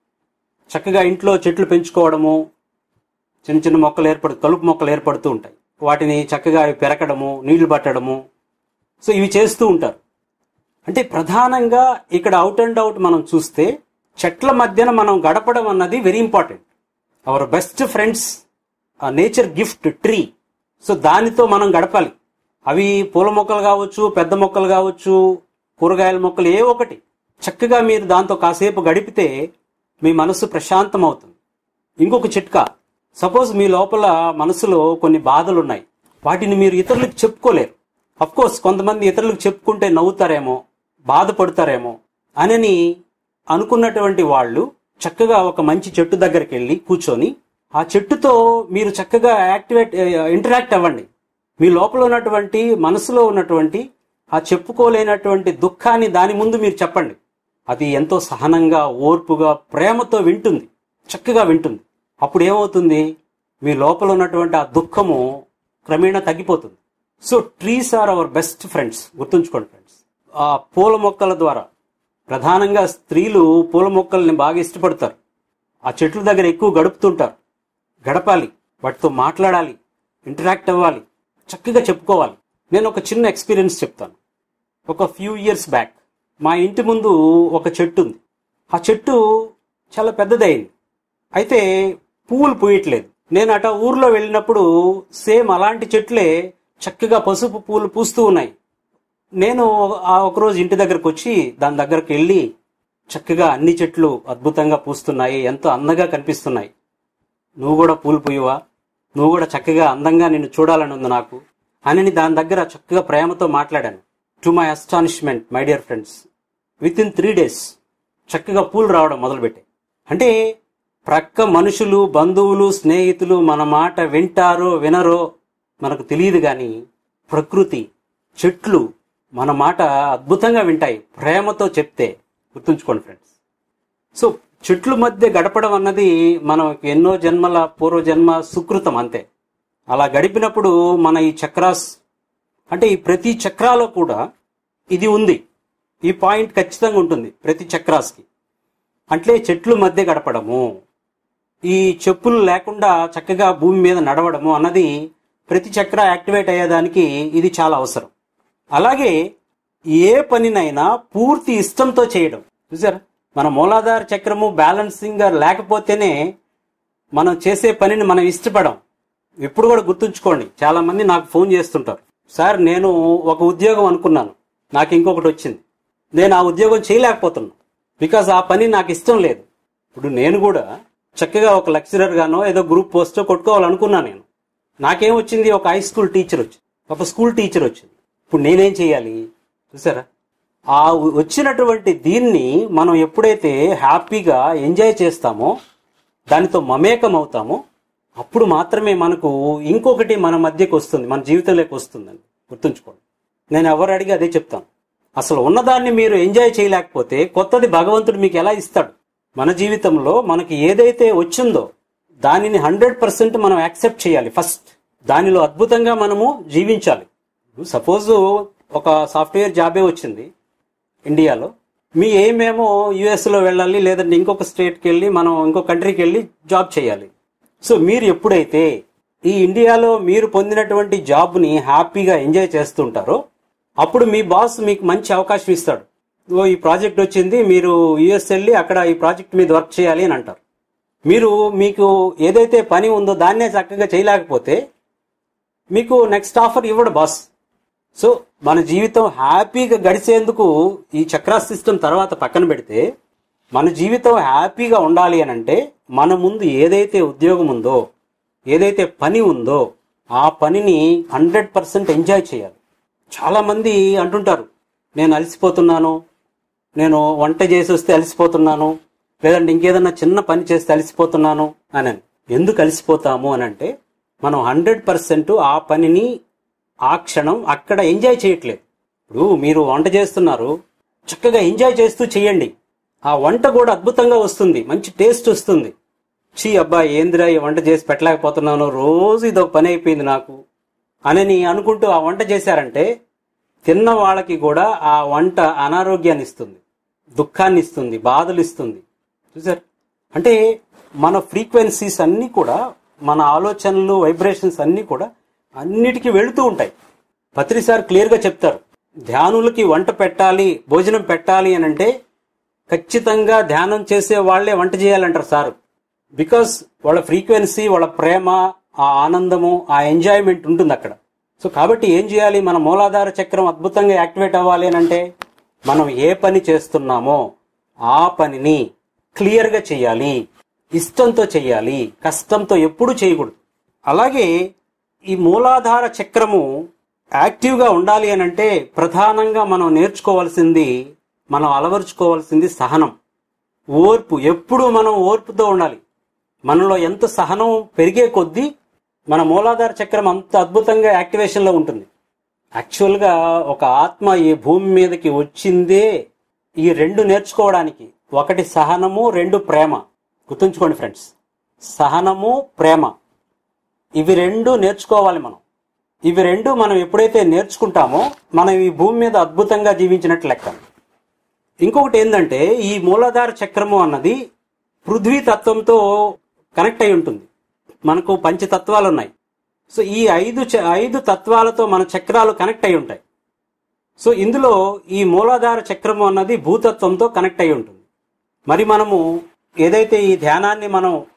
చక్కగా ఇంట్లో చెట్లు పెంచుకోవడము చిన్న చిన్న మొక్కలు ఏర్పడు కలుపు మొక్కలు ఏర్పడుతూ ఉంటాయి వాటిని చక్కగా అవి పెరకడము నీళ్లు పట్టడము సో ఇవి చేస్తూ ఉంటారు అంటే ప్రధానంగా ఇక్కడ అవుట్ అండ్ అవుట్ మనం చూస్తే చెట్ల మధ్యన మనం గడపడం అన్నది very important our best friends ఆ నేచర్ గిఫ్ట్ ట్రీ సో దానితో మనం గడపాలి అవి పూల మొక్కలు కావచ్చు పెద్ద మొక్కలు కావచ్చు కూరగాయల మొక్కలు ఏ ఒకటి చక్కగా మీరు దాంతో కాసేపు గడిపితే మీ మనసు ప్రశాంతం అవుతుంది ఇంకొక చిట్కా సపోజ్ మీ లోపల మనసులో కొన్ని బాధలు ఉన్నాయి వాటిని మీరు ఇతరులకు చెప్పుకోలేరు అఫ్ కోర్స్ కొంతమంది ఇతరులకు చెప్పుకుంటే నవ్వుతారేమో బాధపడతారేమో అనని అనుకున్నటువంటి వాళ్ళు చక్కగా ఒక మంచి చెట్టు దగ్గరికి వెళ్ళి కూర్చొని ఆ చెట్టుతో మీరు చక్కగా యాక్టివేట్ ఇంటరాక్ట్ అవ్వండి మీ లోపల ఉన్నటువంటి మనసులో ఉన్నటువంటి ఆ చెప్పుకోలేనటువంటి దుఃఖాన్ని దాని ముందు మీరు చెప్పండి అది ఎంతో సహనంగా ఓర్పుగా ప్రేమతో వింటుంది చక్కగా వింటుంది అప్పుడు ఏమవుతుంది మీ లోపల ఉన్నటువంటి ఆ దుఃఖము క్రమేణా తగ్గిపోతుంది so trees are our best friends గుర్తుంచుకోండి ఫ్రెండ్స్ ఆ పూల మొక్కల ద్వారా ప్రధానంగా స్త్రీలు పూల మొక్కల్ని బాగా ఇష్టపడతారు ఆ చెట్ల దగ్గర ఎక్కువ గడుపుతుంటారు గడపాలి వాటితో మాట్లాడాలి ఇంటరాక్ట్ అవ్వాలి చక్కగా చెప్పుకోవాలి నేను ఒక చిన్న ఎక్స్పీరియన్స్ చెప్తాను ఒక ఫ్యూ ఇయర్స్ బ్యాక్ మా ఇంటి ముందు ఒక చెట్టు ఉంది ఆ చెట్టు చాలా పెద్దదైంది అయితే పువ్వులు పూయట్లేదు నేను అట ఊర్లో వెళ్ళినప్పుడు సేమ్ అలాంటి చెట్లే చక్కగా పసుపు పూలు పూస్తూ ఉన్నాయి నేను ఆ ఒకరోజు ఇంటి దగ్గరకు వచ్చి దాని దగ్గరకు వెళ్ళి చక్కగా అన్ని చెట్లు అద్భుతంగా పూస్తున్నాయి ఎంతో అందంగా కనిపిస్తున్నాయి నువ్వు కూడా పూలు పూయవా నువ్వు కూడా చక్కగా అందంగా నిన్ను చూడాలని ఉంది నాకు అని దాని దగ్గర చక్కగా ప్రేమతో మాట్లాడాను to my astonishment my dear friends within three days చక్కగా పూలు రావడం మొదలుపెట్టాయి అంటే ప్రక్క మనుషులు బంధువులు స్నేహితులు మన మాట వింటారో వినరో మనకు తెలియదు కానీ ప్రకృతి చెట్లు మన మాట అద్భుతంగా వింటాయి ప్రేమతో చెప్తే గుర్తుంచుకోండి ఫ్రెండ్స్ సో చెట్ల మధ్య గడపడం అన్నది మనం ఎన్నో జన్మల పూర్వజన్మ సుకృతం అంతే అలా గడిపినప్పుడు మన ఈ చక్రాస్ అంటే ఈ ప్రతి చక్రాలో కూడా ఇది ఉంది ఈ పాయింట్ ఖచ్చితంగా ఉంటుంది ప్రతి చక్రాస్కి అంటే చెట్లు మధ్య గడపడము ఈ చెప్పులు లేకుండా చక్కగా భూమి మీద నడవడము అన్నది ప్రతి చక్ర యాక్టివేట్ అయ్యేదానికి ఇది చాలా అవసరం అలాగే ఏ పనినైనా పూర్తి ఇష్టంతో చేయడం చూసారా మన మూలాధార చక్రము బ్యాలెన్సింగ్ లేకపోతేనే మనం చేసే పనిని మనం ఇష్టపడం ఎప్పుడు కూడా గుర్తుంచుకోండి చాలా మంది నాకు ఫోన్ చేస్తుంటారు సార్ నేను ఒక ఉద్యోగం అనుకున్నాను నాకు ఇంకొకటి వచ్చింది నేను ఆ ఉద్యోగం చేయలేకపోతున్నాను బికాజ్ ఆ పని నాకు ఇష్టం లేదు ఇప్పుడు నేను కూడా చక్కగా ఒక లెక్చరర్ గానో ఏదో గ్రూప్ పోస్టో కొట్టుకోవాలనుకున్నా నేను నాకేం వచ్చింది ఒక హై స్కూల్ టీచర్ వచ్చింది ఒక స్కూల్ టీచర్ వచ్చింది ఇప్పుడు నేనేం చేయాలి చూసారా ఆ వచ్చినటువంటి దీన్ని మనం ఎప్పుడైతే హ్యాపీగా ఎంజాయ్ చేస్తామో దానితో మమేకం అవుతామో అప్పుడు మాత్రమే మనకు ఇంకొకటి మన మధ్యకు వస్తుంది మన జీవితంలోకి వస్తుందని గుర్తుంచుకోండి నేను ఎవరు అడిగి అదే చెప్తాను అసలు ఉన్నదాన్ని మీరు ఎంజాయ్ చేయలేకపోతే కొత్తది భగవంతుడు మీకు ఎలా ఇస్తాడు మన జీవితంలో మనకి ఏదైతే వచ్చిందో దానిని హండ్రెడ్ పర్సెంట్ మనం యాక్సెప్ట్ చేయాలి ఫస్ట్ దానిలో అద్భుతంగా మనము జీవించాలి సపోజ్ ఒక సాఫ్ట్వేర్ జాబే వచ్చింది ఇండియాలో మీ ఏమేమో యుఎస్లో వెళ్ళాలి లేదంటే ఇంకొక స్టేట్కి వెళ్ళి మనం ఇంకో కంట్రీకి వెళ్ళి జాబ్ చేయాలి సో మీరు ఎప్పుడైతే ఈ ఇండియాలో మీరు పొందినటువంటి జాబ్ని హ్యాపీగా ఎంజాయ్ చేస్తుంటారో అప్పుడు మీ బాస్ మీకు మంచి అవకాశం ఇస్తాడు ఓ ఈ ప్రాజెక్ట్ వచ్చింది మీరు యుఎస్ వెళ్ళి అక్కడ ఈ ప్రాజెక్ట్ మీద వర్క్ చేయాలి అని అంటారు మీరు మీకు ఏదైతే పని ఉందో దాన్నే చక్కగా చేయలేకపోతే మీకు నెక్స్ట్ ఆఫర్ ఇవ్వడు బాస్ సో మన జీవితం హ్యాపీగా గడిచేందుకు ఈ చక్రా సిస్టమ్ తర్వాత పక్కన పెడితే మన జీవితం హ్యాపీగా ఉండాలి అని అంటే మన ముందు ఏదైతే ఉద్యోగం ఉందో ఏదైతే పని ఉందో ఆ పనిని హండ్రెడ్ పర్సెంట్ ఎంజాయ్ చేయాలి చాలా మంది అంటుంటారు నేను అలసిపోతున్నాను నేను వంట చేసి వస్తే అలసిపోతున్నాను లేదంటే ఇంకేదన్నా చిన్న పని చేస్తే అలసిపోతున్నాను అని ఎందుకు అలసిపోతాము అని అంటే మనం హండ్రెడ్ పర్సెంట్ ఆ పనిని ఆ క్షణం అక్కడ ఎంజాయ్ చేయట్లేదు ఇప్పుడు మీరు వంట చేస్తున్నారు చక్కగా ఎంజాయ్ చేస్తూ చేయండి ఆ వంట కూడా అద్భుతంగా వస్తుంది మంచి టేస్ట్ వస్తుంది చీ అబ్బా ఏందిరా ఈ వంట చేసి పెట్టలేకపోతున్నాను రోజు ఇదొక పని అయిపోయింది నాకు అని అనుకుంటూ ఆ వంట చేశారంటే తిన్న వాళ్ళకి కూడా ఆ వంట అనారోగ్యాన్ని ఇస్తుంది దుఃఖాన్ని ఇస్తుంది బాధలు ఇస్తుంది చూసారు అంటే మన ఫ్రీక్వెన్సీస్ అన్నీ కూడా మన ఆలోచనలు వైబ్రేషన్స్ అన్నీ కూడా అన్నిటికీ వెళుతూ ఉంటాయి పత్రి సార్ క్లియర్గా చెప్తారు ధ్యానులకి వంట పెట్టాలి భోజనం పెట్టాలి అని అంటే ఖచ్చితంగా ధ్యానం చేసే వాళ్లే వంట చేయాలంటారు సార్ బికాస్ వాళ్ళ ఫ్రీక్వెన్సీ వాళ్ళ ప్రేమ ఆ ఆనందము ఆ ఎంజాయ్మెంట్ ఉంటుంది అక్కడ సో కాబట్టి ఏం చేయాలి మన మూలాధార చక్రం అద్భుతంగా యాక్టివేట్ అవ్వాలి అని అంటే మనం ఏ పని చేస్తున్నామో ఆ పనిని క్లియర్గా చేయాలి ఇష్టంతో చేయాలి కష్టంతో ఎప్పుడూ చేయకూడదు అలాగే ఈ మూలాధార చక్రము యాక్టివ్గా ఉండాలి అని అంటే ప్రధానంగా మనం నేర్చుకోవాల్సింది మనం అలవరుచుకోవాల్సింది సహనం ఓర్పు ఎప్పుడు మనం ఓర్పుతో ఉండాలి మనలో ఎంత సహనం పెరిగే కొద్దీ మన మూలాధార చక్రం అంత అద్భుతంగా యాక్టివేషన్లో ఉంటుంది యాక్చువల్గా ఒక ఆత్మ ఈ భూమి మీదకి వచ్చిందే ఈ రెండు నేర్చుకోవడానికి ఒకటి సహనము రెండు ప్రేమ గుర్తుంచుకోండి ఫ్రెండ్స్ సహనము ప్రేమ ఇవి రెండు నేర్చుకోవాలి మనం ఇవి రెండు మనం ఎప్పుడైతే నేర్చుకుంటామో మనం ఈ భూమి మీద అద్భుతంగా జీవించినట్లు లెక్క ఇంకొకటి ఏంటంటే ఈ మూలాధార చక్రము అన్నది పృథ్వీ తత్వంతో కనెక్ట్ అయి ఉంటుంది మనకు పంచతత్వాలు ఉన్నాయి సో ఈ ఐదు చ- ఐదు తత్వాలతో మన చక్రాలు కనెక్ట్ అయి ఉంటాయి సో ఇందులో ఈ మూలాధార చక్రము అన్నది భూతత్వంతో కనెక్ట్ అయి ఉంటుంది మరి మనము ఏదైతే ఈ ధ్యానాన్ని మనం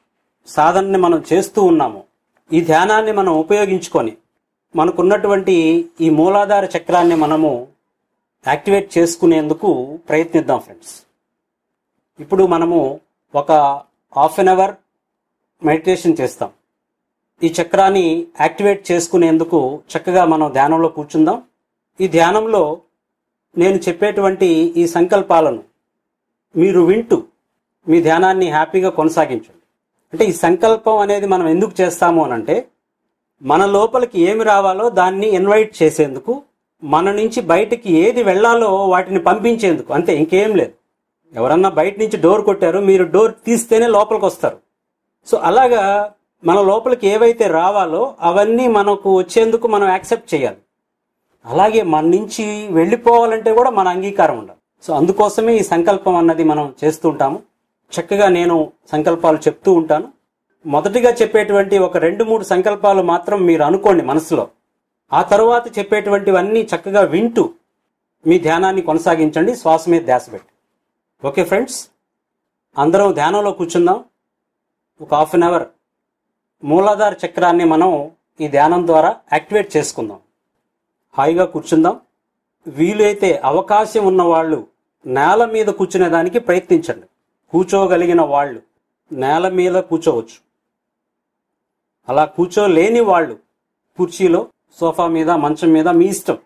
సాధనని మనం చేస్తూ ఉన్నామో ఈ ధ్యానాన్ని మనం ఉపయోగించుకొని మనకున్నటువంటి ఈ మూలాధార చక్రాన్ని మనము యాక్టివేట్ చేసుకునేందుకు ప్రయత్నిద్దాం ఫ్రెండ్స్ ఇప్పుడు మనము ఒక హాఫ్ అన్ అవర్ మెడిటేషన్ చేస్తాం ఈ చక్రాన్ని యాక్టివేట్ చేసుకునేందుకు చక్కగా మనం ధ్యానంలో కూర్చుందాం ఈ ధ్యానంలో నేను చెప్పేటువంటి ఈ సంకల్పాలను మీరు వింటూ మీ ధ్యానాన్ని హ్యాపీగా కొనసాగించండి అంటే ఈ సంకల్పం అనేది మనం ఎందుకు చేస్తాము అని అంటే మన లోపలికి ఏమి రావాలో దాన్ని ఇన్వైట్ చేసేందుకు మన నుంచి బయటికి ఏది వెళ్ళాలో వాటిని పంపించేందుకు అంతే ఇంకేం లేదు ఎవరన్నా బయట నుంచి డోర్ కొట్టారు మీరు డోర్ తీస్తేనే లోపలికి వస్తారు సో అలాగా మన లోపలికి ఏవైతే రావాలో అవన్నీ మనకు వచ్చేందుకు మనం యాక్సెప్ట్ చేయాలి అలాగే మన నుంచి వెళ్ళిపోవాలంటే కూడా మన అంగీకారం ఉండాలి సో అందుకోసమే ఈ సంకల్పం అన్నది మనం చేస్తూ ఉంటాము చక్కగా నేను సంకల్పాలు చెప్తూ ఉంటాను మొదటిగా చెప్పేటువంటి ఒక రెండు మూడు సంకల్పాలు మాత్రం మీరు అనుకోండి మనసులో ఆ తరువాత చెప్పేటువంటివన్నీ చక్కగా వింటూ మీ ధ్యానాన్ని కొనసాగించండి శ్వాస మీద ధ్యాస పెట్టి ఓకే ఫ్రెండ్స్ అందరం ధ్యానంలో కూర్చుందాం ఒక హాఫ్ అన్ అవర్ మూలాధార చక్రాన్ని మనం ఈ ధ్యానం ద్వారా యాక్టివేట్ చేసుకుందాం హాయిగా కూర్చుందాం వీలైతే అవకాశం ఉన్న వాళ్ళు నేల మీద కూర్చునే దానికి ప్రయత్నించండి కూర్చోగలిగిన వాళ్ళు నేల మీద కూర్చోవచ్చు అలా కూర్చోలేని వాళ్ళు కుర్చీలో సోఫా మీద మంచం మీద మీ ఇష్టం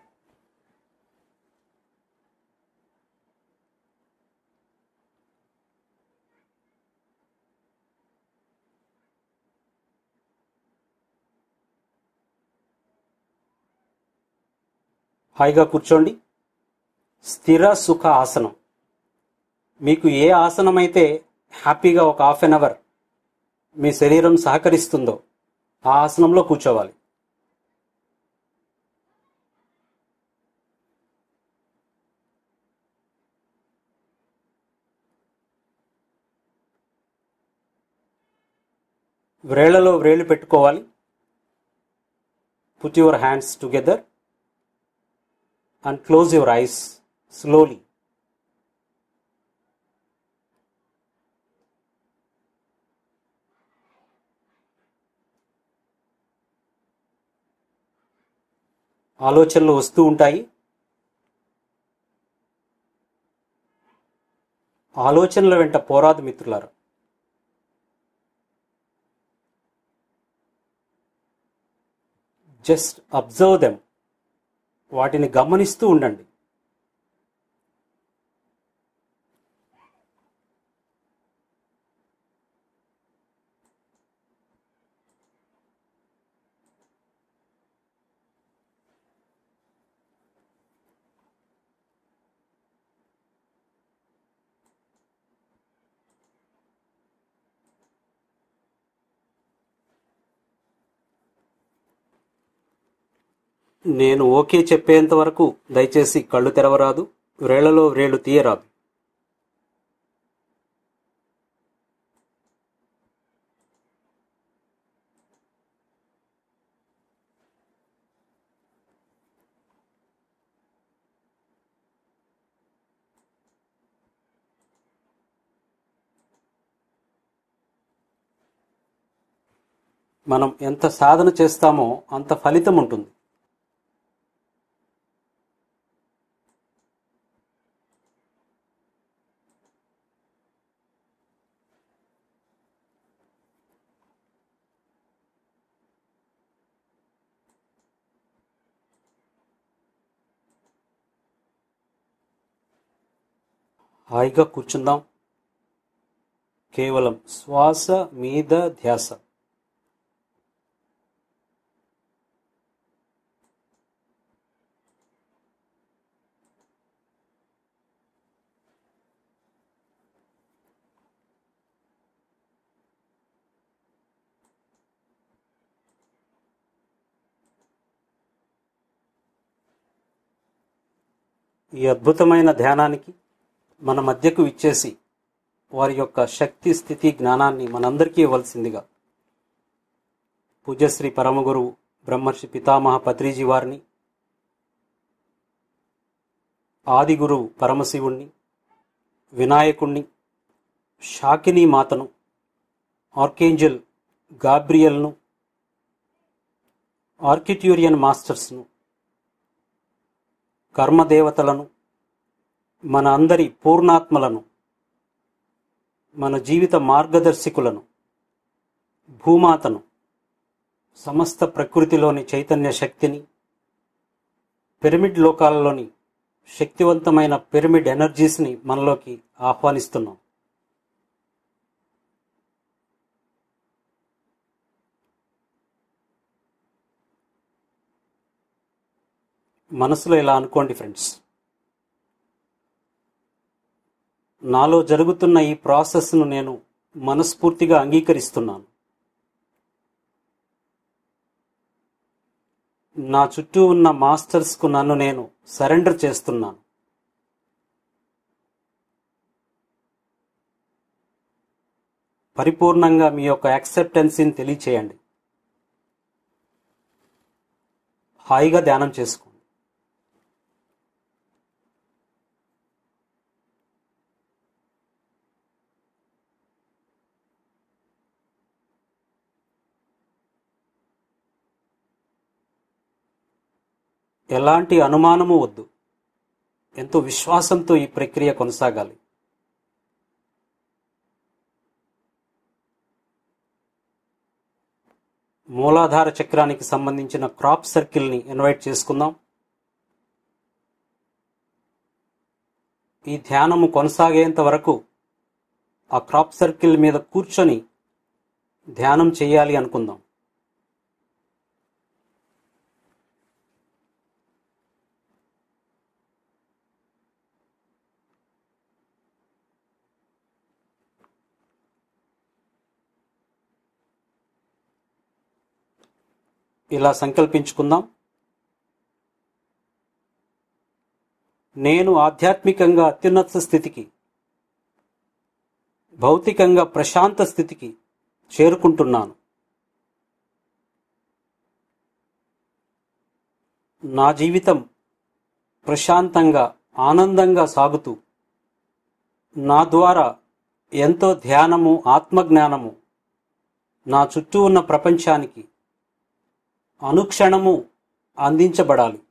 హాయిగా కూర్చోండి స్థిర సుఖ ఆసనం మీకు ఏ ఆసనం అయితే హ్యాపీగా ఒక హాఫ్ అన్ అవర్ మీ శరీరం సహకరిస్తుందో ఆ ఆసనంలో కూర్చోవాలి వ్రేళ్లలో వ్రేళ్లు పెట్టుకోవాలి put your hands together and close your eyes slowly. ఆలోచనలు వస్తూ ఉంటాయి ఆలోచనల వెంట పోరాదు మిత్రులారా జస్ట్ అబ్జర్వ్ దెమ్ వాటిని గమనిస్తూ ఉండండి నేను ఓకే చెప్పేంత వరకు దయచేసి కళ్ళు తెరవరాదు వ్రేళ్లలో వ్రేళ్లు తీయరాదు మనం ఎంత సాధన చేస్తామో అంత ఫలితం ఉంటుంది హాయిగా కూర్చుందాం కేవలం శ్వాస మీద ధ్యాస ఈ అద్భుతమైన ధ్యానానికి మన మధ్యకు ఇచ్చేసి వారి యొక్క శక్తి స్థితి జ్ఞానాన్ని మనందరికీ ఇవ్వాల్సిందిగా పూజ్యశ్రీ పరమగురువు బ్రహ్మర్షి పితామహ పత్రిజీ వారిని ఆది గురువు పరమశివుణ్ణి వినాయకుణ్ణి శాకిని మాతను ఆర్కేంజల్ గాబ్రియల్ను ఆర్కిట్యూరియన్ మాస్టర్స్ను కర్మదేవతలను మన అందరి పూర్ణాత్మలను మన జీవిత మార్గదర్శకులను భూమాతను సమస్త ప్రకృతిలోని చైతన్య శక్తిని పిరమిడ్ లోకాలలోని శక్తివంతమైన పిరమిడ్ ఎనర్జీస్ని మనలోకి ఆహ్వానిస్తున్నాం మనసులో ఇలా అనుకోండి ఫ్రెండ్స్ నాలో జరుగుతున్న ఈ ప్రాసెస్ను నేను మనస్ఫూర్తిగా అంగీకరిస్తున్నాను నా చుట్టూ ఉన్న మాస్టర్స్కు నన్ను నేను సరెండర్ చేస్తున్నాను పరిపూర్ణంగా మీ యొక్క యాక్సెప్టెన్సీని తెలియచేయండి హాయిగా ధ్యానం చేసుకోండి ఎలాంటి అనుమానము వద్దు ఎంతో విశ్వాసంతో ఈ ప్రక్రియ కొనసాగాలి మూలాధార చక్రానికి సంబంధించిన క్రాప్ సర్కిల్ని ఇన్వైట్ చేసుకుందాం ఈ ధ్యానము కొనసాగేంత వరకు ఆ క్రాప్ సర్కిల్ మీద కూర్చొని ధ్యానం చేయాలి అనుకుందాం ఇలా సంకల్పించుకుందాం నేను ఆధ్యాత్మికంగా అత్యున్నత స్థితికి భౌతికంగా ప్రశాంత స్థితికి చేరుకుంటున్నాను నా జీవితం ప్రశాంతంగా ఆనందంగా సాగుతూ నా ద్వారా ఎంతో ధ్యానము ఆత్మజ్ఞానము నా చుట్టూ ఉన్న ప్రపంచానికి అనుక్షణము అందించబడాలి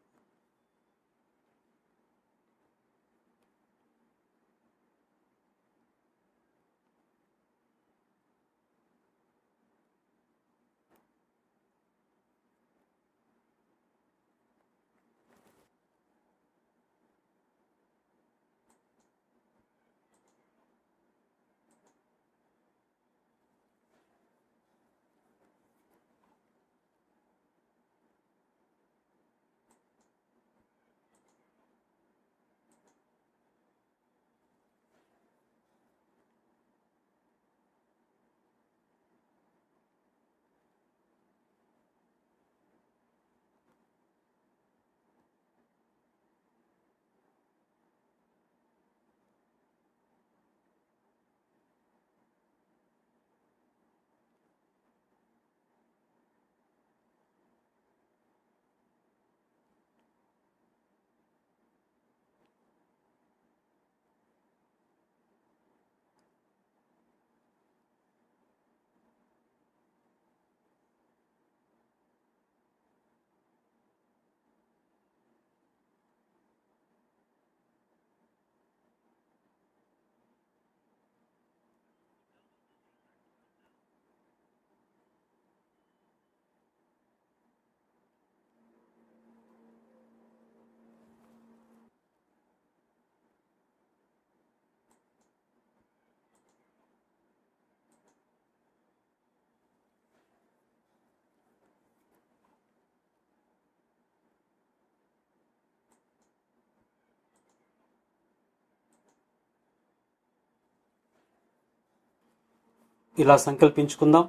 ఇలా సంకల్పించుకుందాం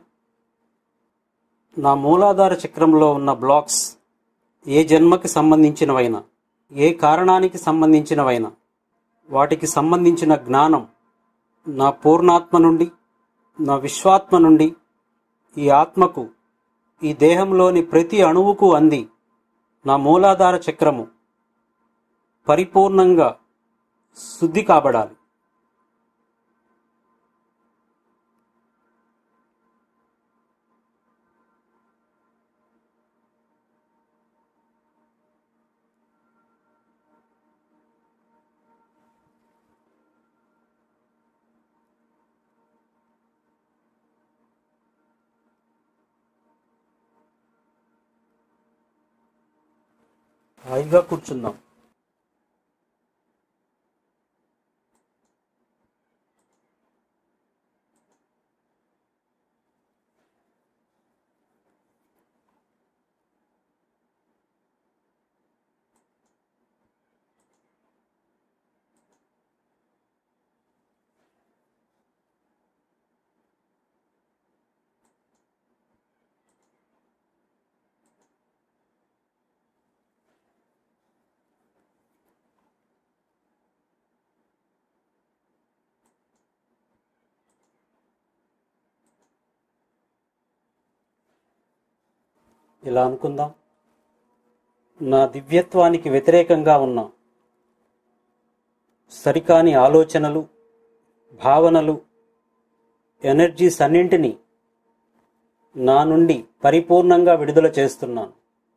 నా మూలాధార చక్రంలో ఉన్న బ్లాక్స్ ఏ జన్మకి సంబంధించినవైనా ఏ కారణానికి సంబంధించినవైనా వాటికి సంబంధించిన జ్ఞానం నా పూర్ణాత్మ నుండి నా విశ్వాత్మ నుండి ఈ ఆత్మకు ఈ దేహంలోని ప్రతి అణువుకు అంది నా మూలాధార చక్రము పరిపూర్ణంగా శుద్ధి కాబడాలి హాయిగా కూర్చుందాం ఇలా అనుకుందాం నా దివ్యత్వానికి వ్యతిరేకంగా ఉన్న సరికాని ఆలోచనలు భావనలు ఎనర్జీస్ అన్నింటినీ నా నుండి పరిపూర్ణంగా విడుదల చేస్తున్నాను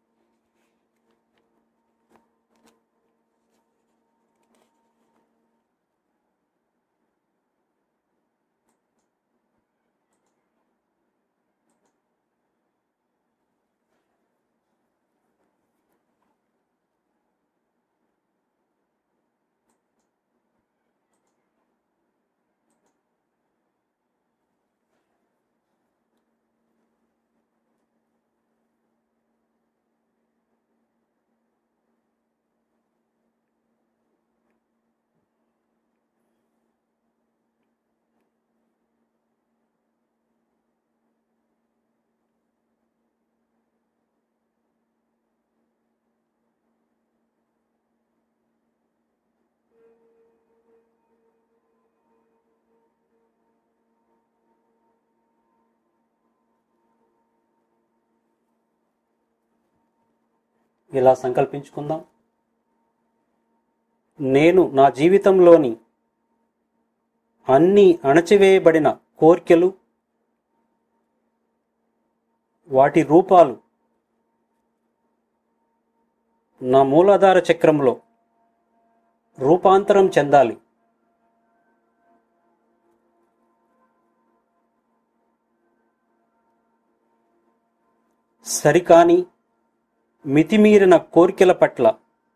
ఇలా సంకల్పించుకుందాం నేను నా జీవితంలోని అన్ని అణచివేయబడిన కోర్కెలు వాటి రూపాలు నా మూలాధార చక్రంలో రూపాంతరం చెందాలి సరికాని మితిమీరిన కోరికల పట్ల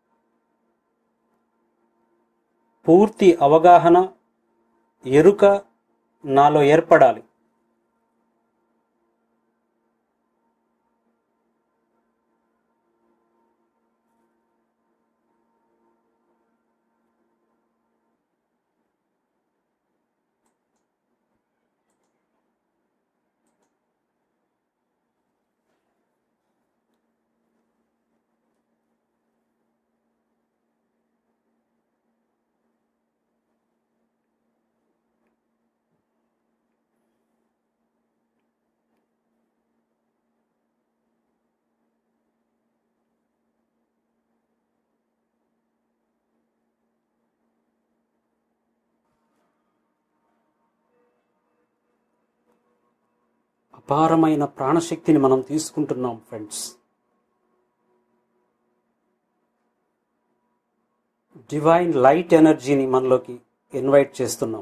పూర్తి అవగాహన ఎరుక నాలో ఏర్పడాలి అపారమైన ప్రాణశక్తిని మనం తీసుకుంటున్నాం ఫ్రెండ్స్ డివైన్ లైట్ ఎనర్జీని మనలోకి ఇన్వైట్ చేస్తున్నాం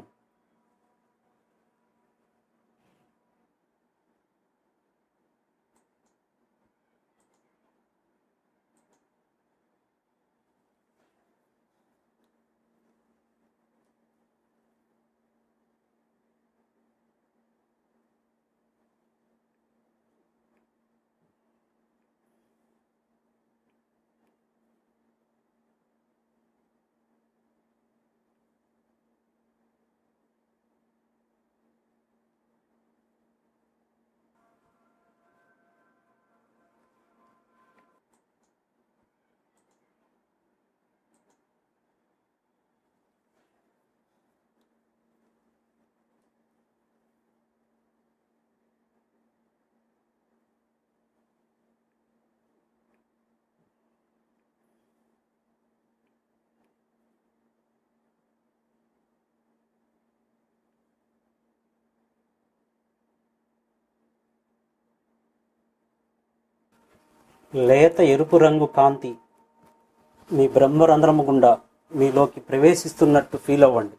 లేత ఎరుపు రంగు కాంతి మీ బ్రహ్మరంధ్రము గుండా మీలోకి ప్రవేశిస్తున్నట్టు ఫీల్ అవ్వండి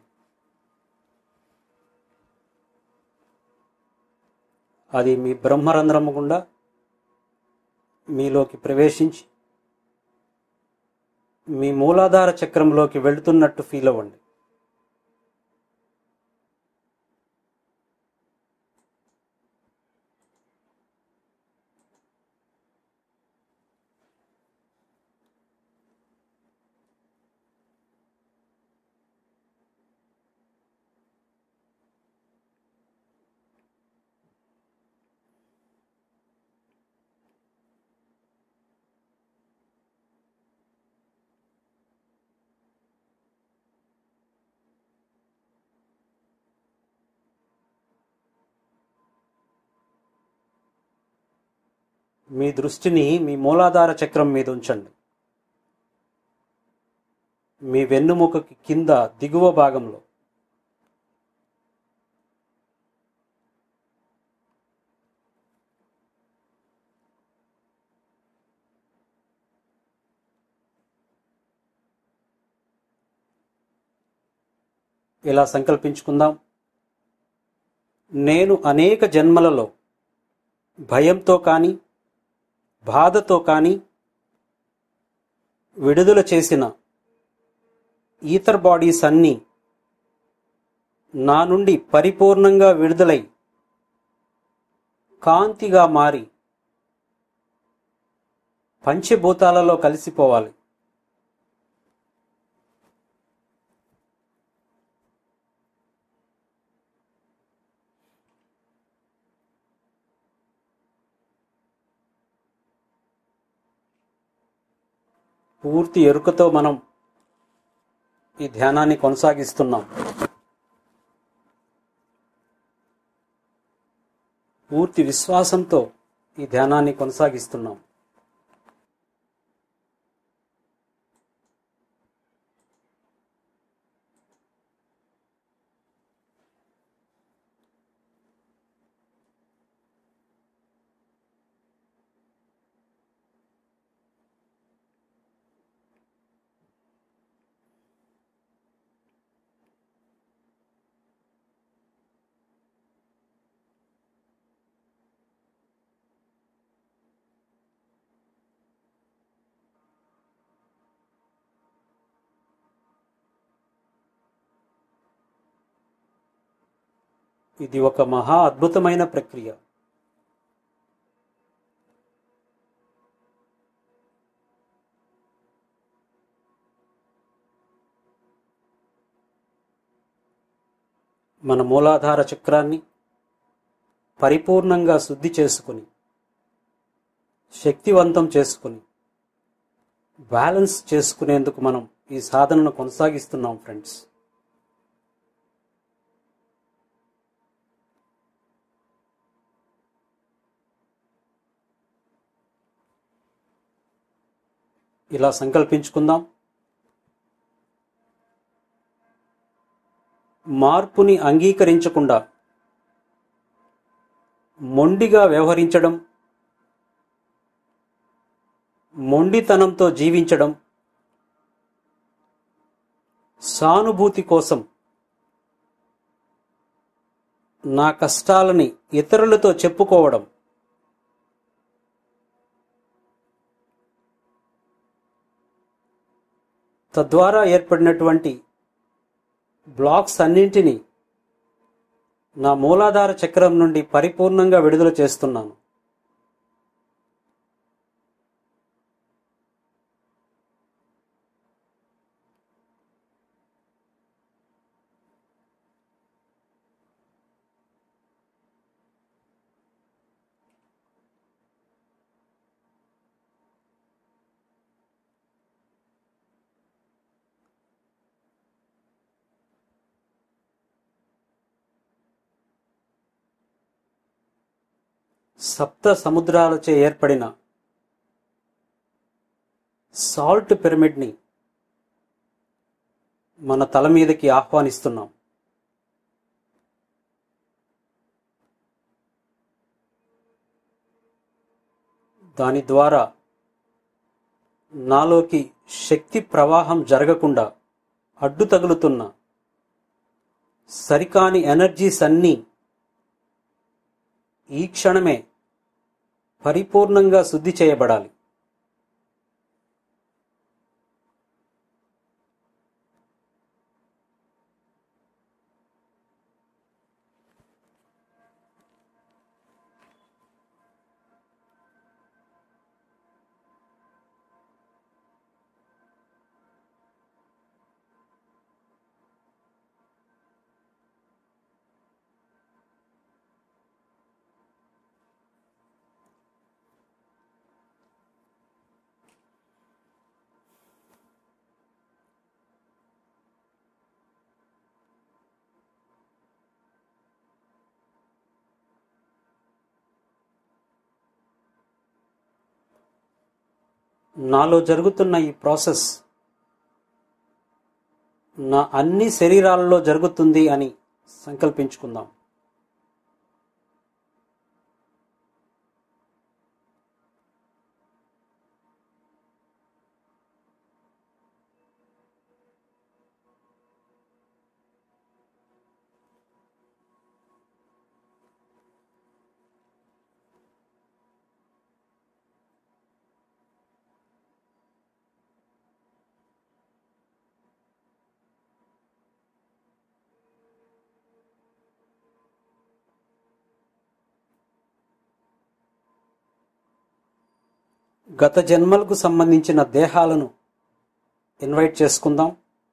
అది మీ బ్రహ్మరంధ్రము గుండా మీలోకి ప్రవేశించి మీ మూలాధార చక్రంలోకి వెళుతున్నట్టు ఫీల్ అవ్వండి మీ దృష్టిని మీ మూలాధార చక్రం మీద ఉంచండి మీ వెన్నుముకకి కింద దిగువ భాగంలో ఇలా సంకల్పించుకుందాం నేను అనేక జన్మలలో భయంతో కానీ బాధతో కానీ విడుదల చేసిన ఈథర్ బాడీస్ అన్నీ నా నుండి పరిపూర్ణంగా విడుదలై కాంతిగా మారి పంచభూతాలలో కలిసిపోవాలి పూర్తి ఎరుకతో మనం ఈ ధ్యానాన్ని కొనసాగిస్తున్నాం పూర్తి విశ్వాసంతో ఈ ధ్యానాన్ని కొనసాగిస్తున్నాం ఇది ఒక మహా అద్భుతమైన ప్రక్రియ మన మూలాధార చక్రాన్ని పరిపూర్ణంగా శుద్ధి చేసుకుని శక్తివంతం చేసుకుని బ్యాలెన్స్ చేసుకునేందుకు మనం ఈ సాధనను కొనసాగిస్తున్నాం ఫ్రెండ్స్ ఇలా సంకల్పించుకుందాం మార్పుని అంగీకరించకుండా మొండిగా వ్యవహరించడం మొండితనంతో జీవించడం సానుభూతి కోసం నా కష్టాలని ఇతరులతో చెప్పుకోవడం తద్వారా ఏర్పడినటువంటి బ్లాక్స్ అన్నింటినీ నా మూలాధార చక్రం నుండి పరిపూర్ణంగా విడుదల చేస్తున్నాను సప్త సముద్రాలచే ఏర్పడిన సాల్ట్ పిరమిడ్ని మన తల మీదకి ఆహ్వానిస్తున్నాం దాని ద్వారా నాలోకి శక్తి ప్రవాహం జరగకుండా అడ్డు తగులుతున్న సరికాని ఎనర్జీస్ అన్నీ ఈ క్షణమే పరిపూర్ణంగా శుద్ధి చేయబడాలి నాలో జరుగుతున్న ఈ ప్రాసెస్ నా అన్ని శరీరాలలో జరుగుతుంది అని సంకల్పించుకుందాం గత జన్మలకు సంబంధించిన దేహాలను ఇన్వైట్ చేసుకుందాం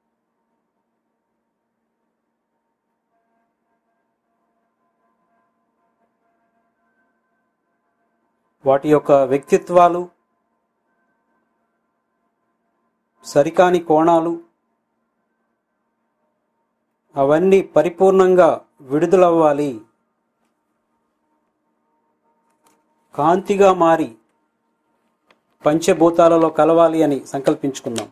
వాటి యొక్క వ్యక్తిత్వాలు సరికాని కోణాలు అవన్నీ పరిపూర్ణంగా విడుదలవ్వాలి కాంతిగా మారి పంచభూతాలలో కలవాలి అని సంకల్పించుకుందాం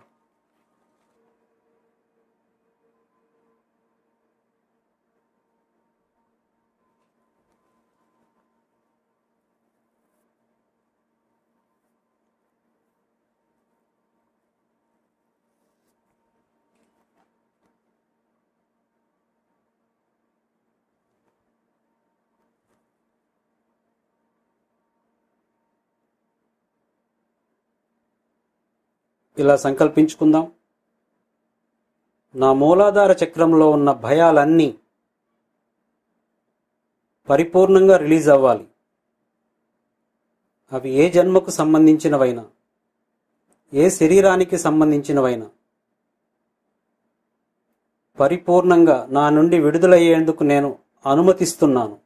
ఇలా సంకల్పించుకుందాం నా మూలాధార చక్రంలో ఉన్న భయాలన్నీ పరిపూర్ణంగా రిలీజ్ అవ్వాలి అవి ఏ జన్మకు సంబంధించినవైనా ఏ శరీరానికి సంబంధించినవైనా పరిపూర్ణంగా నా నుండి విడుదలయ్యేందుకు నేను అనుమతిస్తున్నాను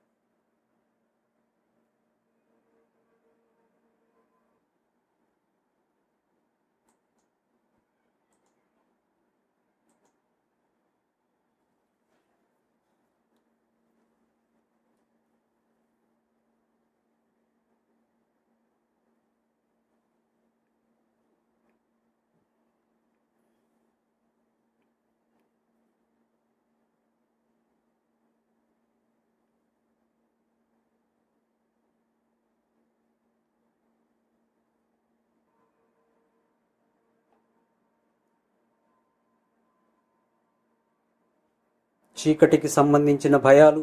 చీకటికి సంబంధించిన భయాలు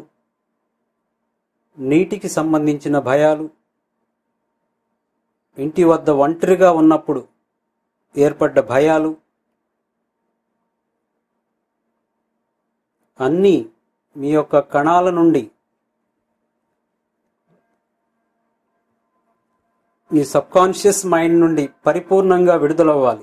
నీటికి సంబంధించిన భయాలు ఇంటి వద్ద ఒంటరిగా ఉన్నప్పుడు ఏర్పడ్డ భయాలు అన్నీ మీ యొక్క కణాల నుండి మీ సబ్కాన్షియస్ మైండ్ నుండి పరిపూర్ణంగా విడుదలవ్వాలి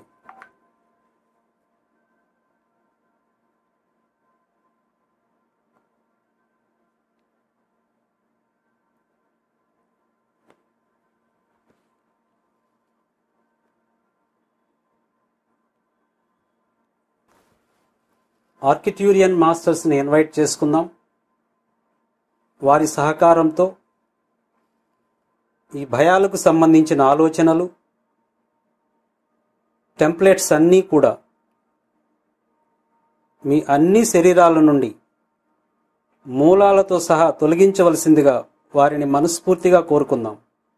ఆర్కిట్యూరియన్ మాస్టర్స్ని ఇన్వైట్ చేసుకుందాం వారి సహకారంతో ఈ భయాలకు సంబంధించిన ఆలోచనలు టెంప్లెట్స్ అన్నీ కూడా మీ అన్ని శరీరాల నుండి మూలాలతో సహా తొలగించవలసిందిగా వారిని మనస్ఫూర్తిగా కోరుకుందాం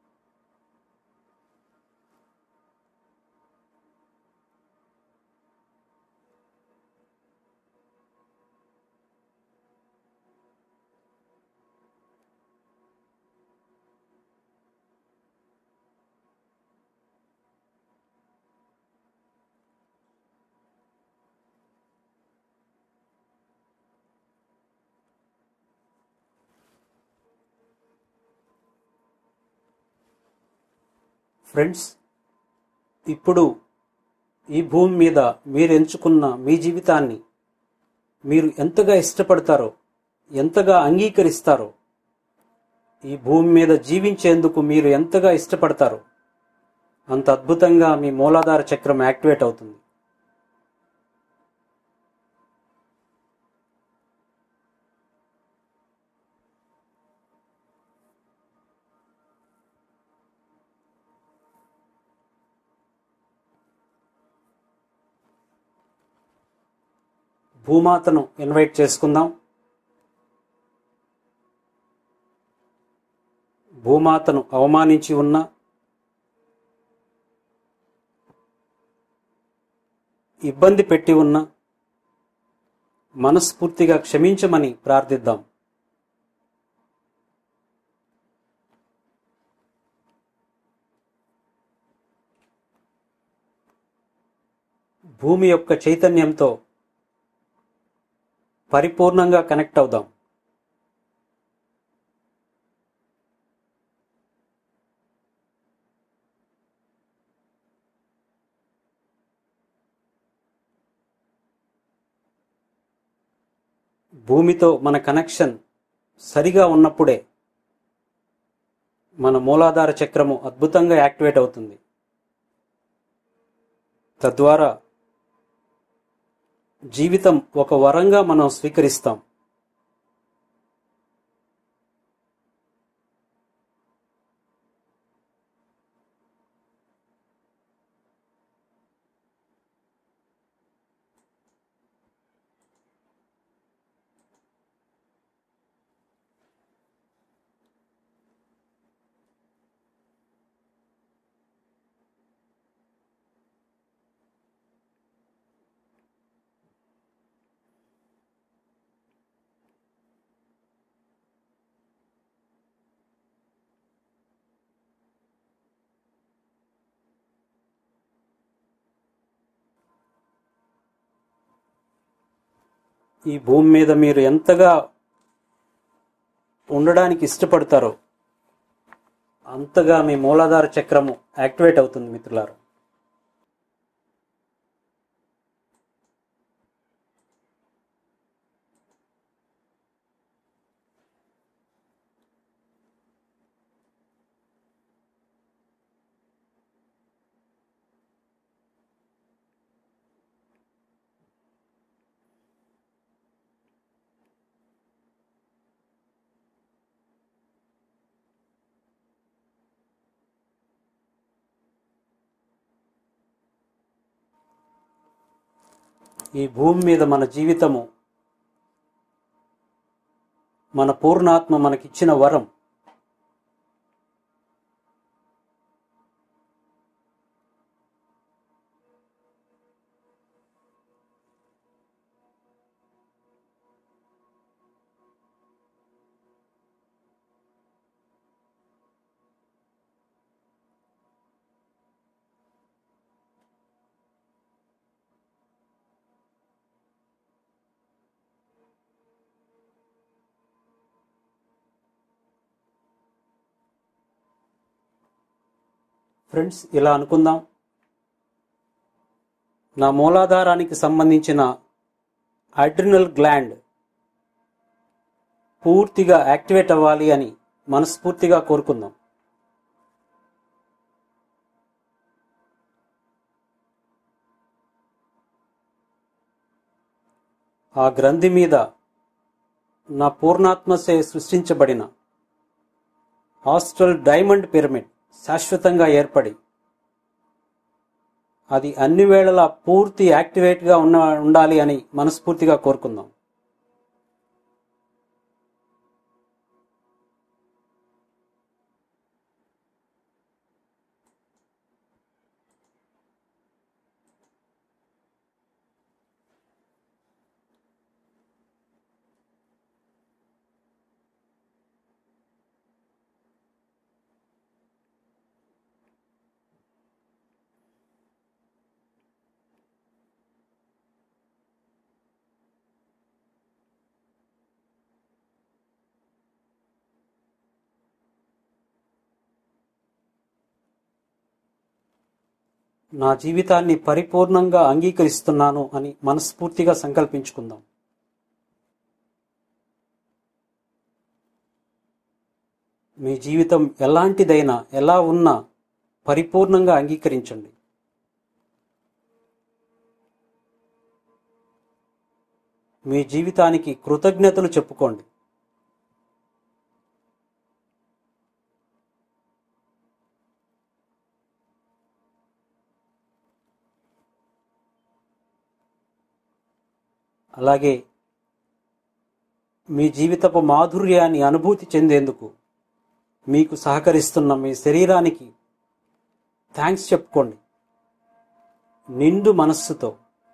ఫ్రెండ్స్ ఇప్పుడు ఈ భూమి మీద మీరు ఎంచుకున్న మీ జీవితాన్ని మీరు ఎంతగా ఇష్టపడతారో ఎంతగా అంగీకరిస్తారో ఈ భూమి మీద జీవించేందుకు మీరు ఎంతగా ఇష్టపడతారో అంత అద్భుతంగా మీ మూలాధార చక్రం యాక్టివేట్ అవుతుంది భూమాతను ఇన్వైట్ చేసుకుందాం భూమాతను అవమానించి ఉన్న ఇబ్బంది పెట్టి ఉన్న మనస్ఫూర్తిగా క్షమించమని ప్రార్థిద్దాం భూమి యొక్క చైతన్యంతో పరిపూర్ణంగా కనెక్ట్ అవుదాం భూమితో మన కనెక్షన్ సరిగా ఉన్నప్పుడే మన మూలాధార చక్రము అద్భుతంగా యాక్టివేట్ అవుతుంది తద్వారా జీవితం ఒక వరంగా మనం స్వీకరిస్తాం ఈ భూమి మీద మీరు ఎంతగా ఉండడానికి ఇష్టపడతారో అంతగా మీ మూలాధార చక్రము యాక్టివేట్ అవుతుంది మిత్రులారా ఈ భూమి మీద మన జీవితము మన పూర్ణాత్మ మనకిచ్చిన వరం ఫ్రెండ్స్ ఇలా అనుకుందాం నా మూలాధారానికి సంబంధించిన అడ్రినల్ గ్లాండ్ పూర్తిగా యాక్టివేట్ అవ్వాలి అని మనస్ఫూర్తిగా కోరుకుందాం ఆ గ్రంథి మీద నా పూర్ణాత్మసే సృష్టించబడిన హాస్టల్ డైమండ్ పిరమిడ్ శాశ్వతంగా ఏర్పడి అది అన్ని వేళలా పూర్తి యాక్టివేట్గా ఉన్న ఉండాలి అని మనస్ఫూర్తిగా కోరుకుందాం నా జీవితాన్ని పరిపూర్ణంగా అంగీకరిస్తున్నాను అని మనస్ఫూర్తిగా సంకల్పించుకుందాం మీ జీవితం ఎలాంటిదైనా ఎలా ఉన్నా పరిపూర్ణంగా అంగీకరించండి మీ జీవితానికి కృతజ్ఞతలు చెప్పుకోండి అలాగే మీ జీవితపు మాధుర్యాన్ని అనుభూతి చెందేందుకు మీకు సహకరిస్తున్న మీ శరీరానికి థ్యాంక్స్ చెప్పుకోండి నిండు మనస్సుతో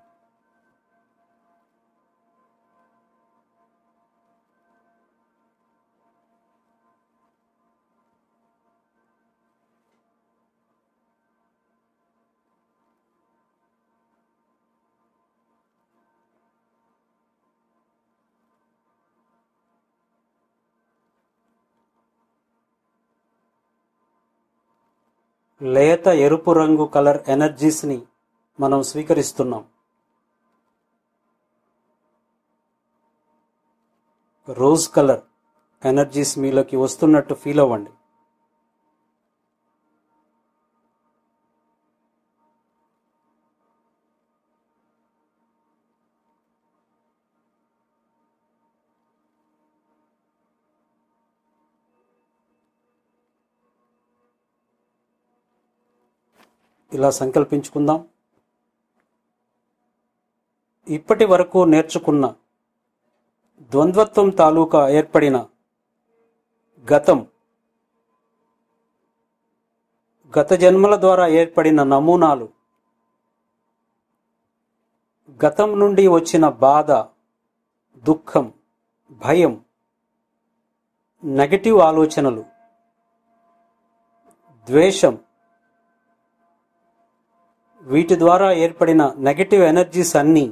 లేత ఎరుపు రంగు కలర్ ఎనర్జీస్ని మనం స్వీకరిస్తున్నాం రోజ్ కలర్ ఎనర్జీస్ మీలోకి వస్తున్నట్టు ఫీల్ అవ్వండి ఇలా సంకల్పించుకుందాం ఇప్పటి వరకు నేర్చుకున్న ద్వంద్వత్వం తాలూకా ఏర్పడిన గతం గత జన్మల ద్వారా ఏర్పడిన నమూనాలు గతం నుండి వచ్చిన బాధ దుఃఖం భయం నెగటివ్ ఆలోచనలు ద్వేషం వీటి ద్వారా ఏర్పడిన నెగటివ్ ఎనర్జీస్ అన్నీ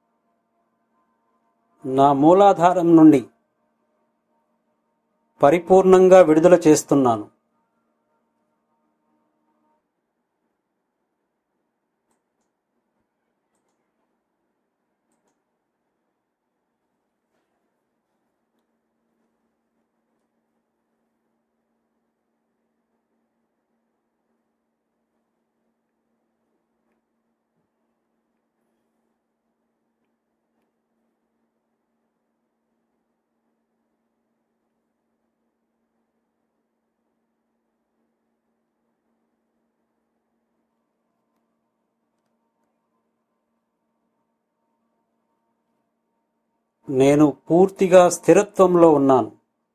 నా మూలాధారం నుండి పరిపూర్ణంగా విడుదల చేస్తున్నాను నేను పూర్తిగా స్థిరత్వంలో ఉన్నాను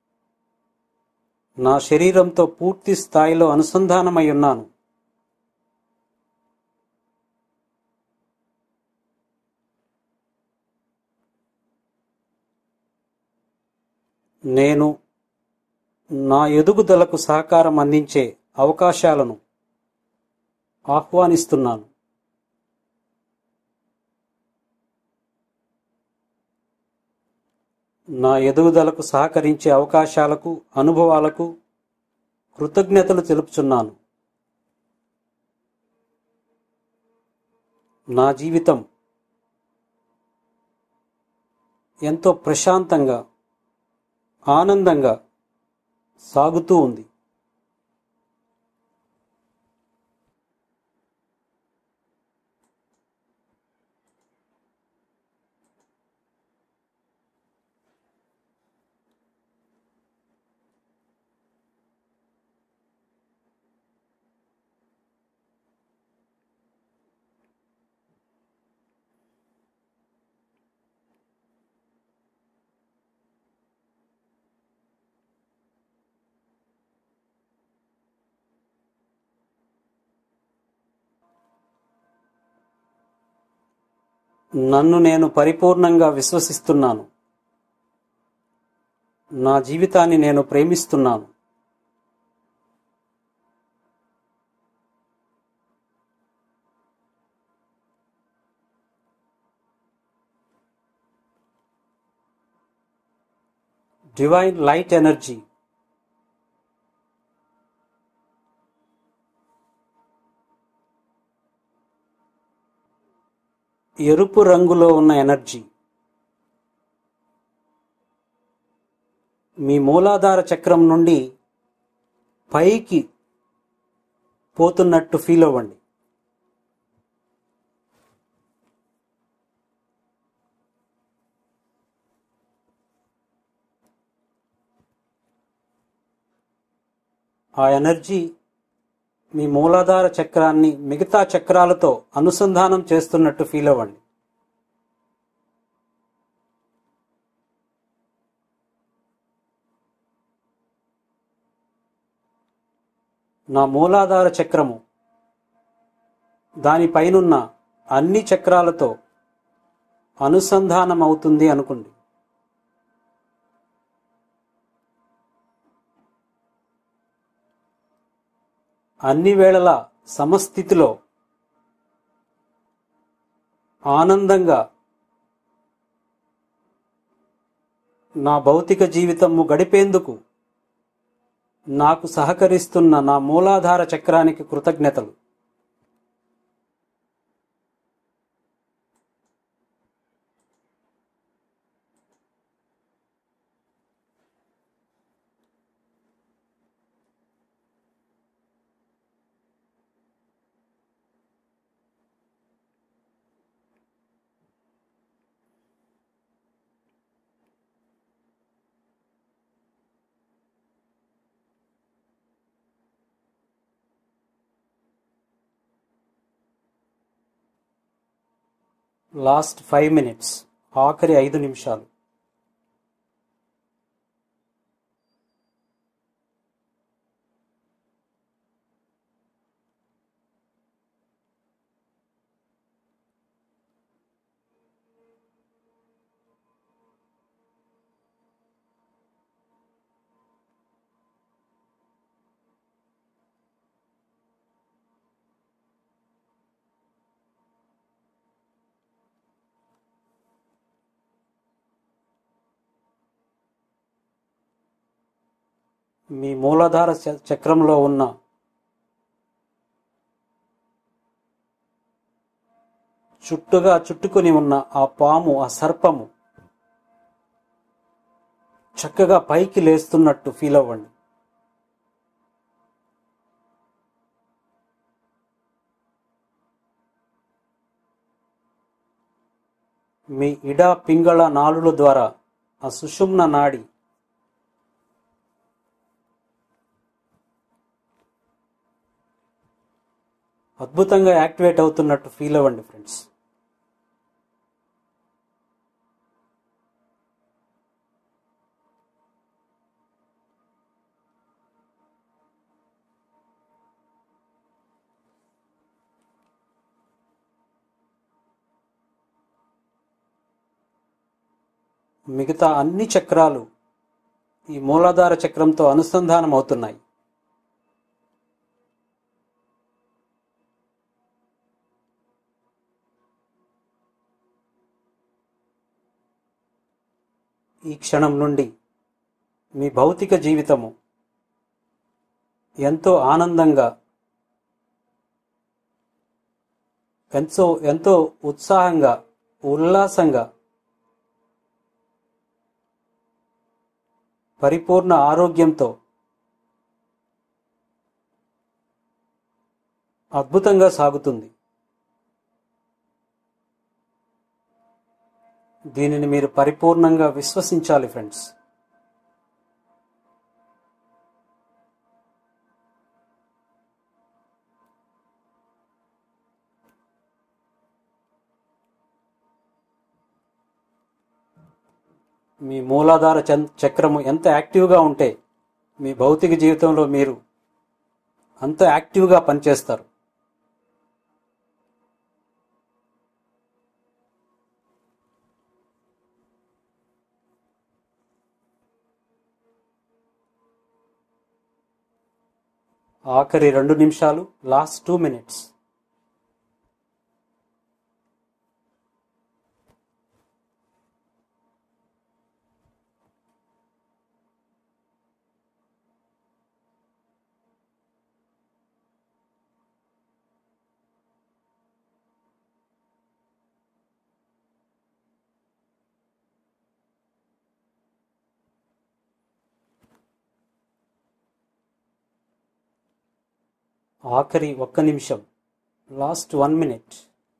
నా శరీరంతో పూర్తి స్థాయిలో అనుసంధానమై ఉన్నాను నేను నా ఎదుగుదలకు సహకారం అందించే అవకాశాలను ఆహ్వానిస్తున్నాను నా ఎదుగుదలకు సహకరించే అవకాశాలకు అనుభవాలకు కృతజ్ఞతలు తెలుపుచున్నాను నా జీవితం ఎంతో ప్రశాంతంగా ఆనందంగా సాగుతూ ఉంది నన్ను నేను పరిపూర్ణంగా విశ్వసిస్తున్నాను నా జీవితాన్ని నేను ప్రేమిస్తున్నాను డివైన్ లైట్ ఎనర్జీ ఎరుపు రంగులో ఉన్న ఎనర్జీ మీ మూలాధార చక్రం నుండి పైకి పోతున్నట్టు ఫీల్ అవ్వండి ఆ ఎనర్జీ మీ మూలాధార చక్రాన్ని మిగతా చక్రాలతో అనుసంధానం చేస్తున్నట్టు ఫీల్ అవ్వండి నా మూలాధార చక్రము దానిపైనున్న అన్ని చక్రాలతో అనుసంధానమవుతుంది అనుకోండి అన్ని వేళల సమస్థితిలో ఆనందంగా నా భౌతిక జీవితము గడిపేందుకు నాకు సహకరిస్తున్న నా మూలాధార చక్రానికి కృతజ్ఞతలు లాస్ట్ ఫైవ్ మినిట్స్ ఆఖరి ఐదు నిమిషాలు మీ మూలాధార చ- చక్రంలో ఉన్న చుట్టుగా చుట్టుకొని ఉన్న ఆ పాము ఆ సర్పము చక్కగా పైకి లేస్తున్నట్టు ఫీల్ అవ్వండి మీ ఇడ పింగళ నాలుల ద్వారా ఆ సుషుమ్న నాడి అద్భుతంగా యాక్టివేట్ అవుతున్నట్టు ఫీల్ అవ్వండి ఫ్రెండ్స్ మిగతా అన్ని చక్రాలు ఈ మూలాధార చక్రంతో అనుసంధానం అవుతున్నాయి ఈ క్షణం నుండి మీ భౌతిక జీవితము ఎంతో ఆనందంగా ఎంతో ఎంతో ఉత్సాహంగా ఉల్లాసంగా పరిపూర్ణ ఆరోగ్యంతో అద్భుతంగా సాగుతుంది దీనిని మీరు పరిపూర్ణంగా విశ్వసించాలి ఫ్రెండ్స్ మీ మూలాధార చన్- చక్రము ఎంత యాక్టివ్గా ఉంటే మీ భౌతిక జీవితంలో మీరు అంత యాక్టివ్గా పనిచేస్తారు ఆఖరి రెండు నిమిషాలు లాస్ట్ టూ మినిట్స్ ఆఖరి ఒక్క నిమిషం లాస్ట్ వన్ మినిట్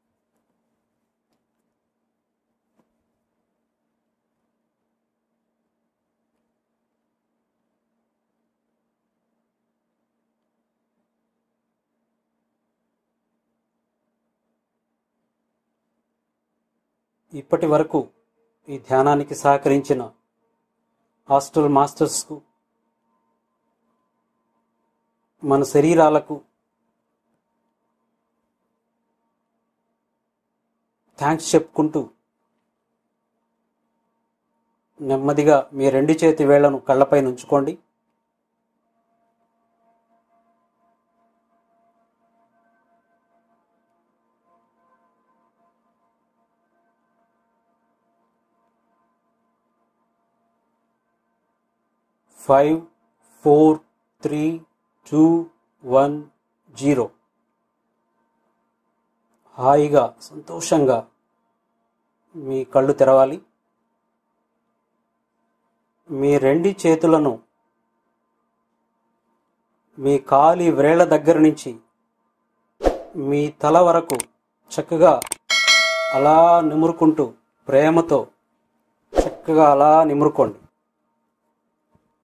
ఇప్పటి వరకు ఈ ధ్యానానికి సహకరించిన హాస్టల్ మాస్టర్స్కు మన శరీరాలకు థ్యాంక్స్ చెప్పుకుంటూ నెమ్మదిగా మీ రెండు చేతి వేళ్లను కళ్ళపై ఉంచుకోండి five four three two one zero హాయిగా సంతోషంగా మీ కళ్ళు తెరవాలి మీ రెండు చేతులను మీ కాలి వ్రేళ్ల దగ్గర నుంచి మీ తల వరకు చక్కగా అలా నిమురుకుంటూ ప్రేమతో చక్కగా అలా నిమురుకోండి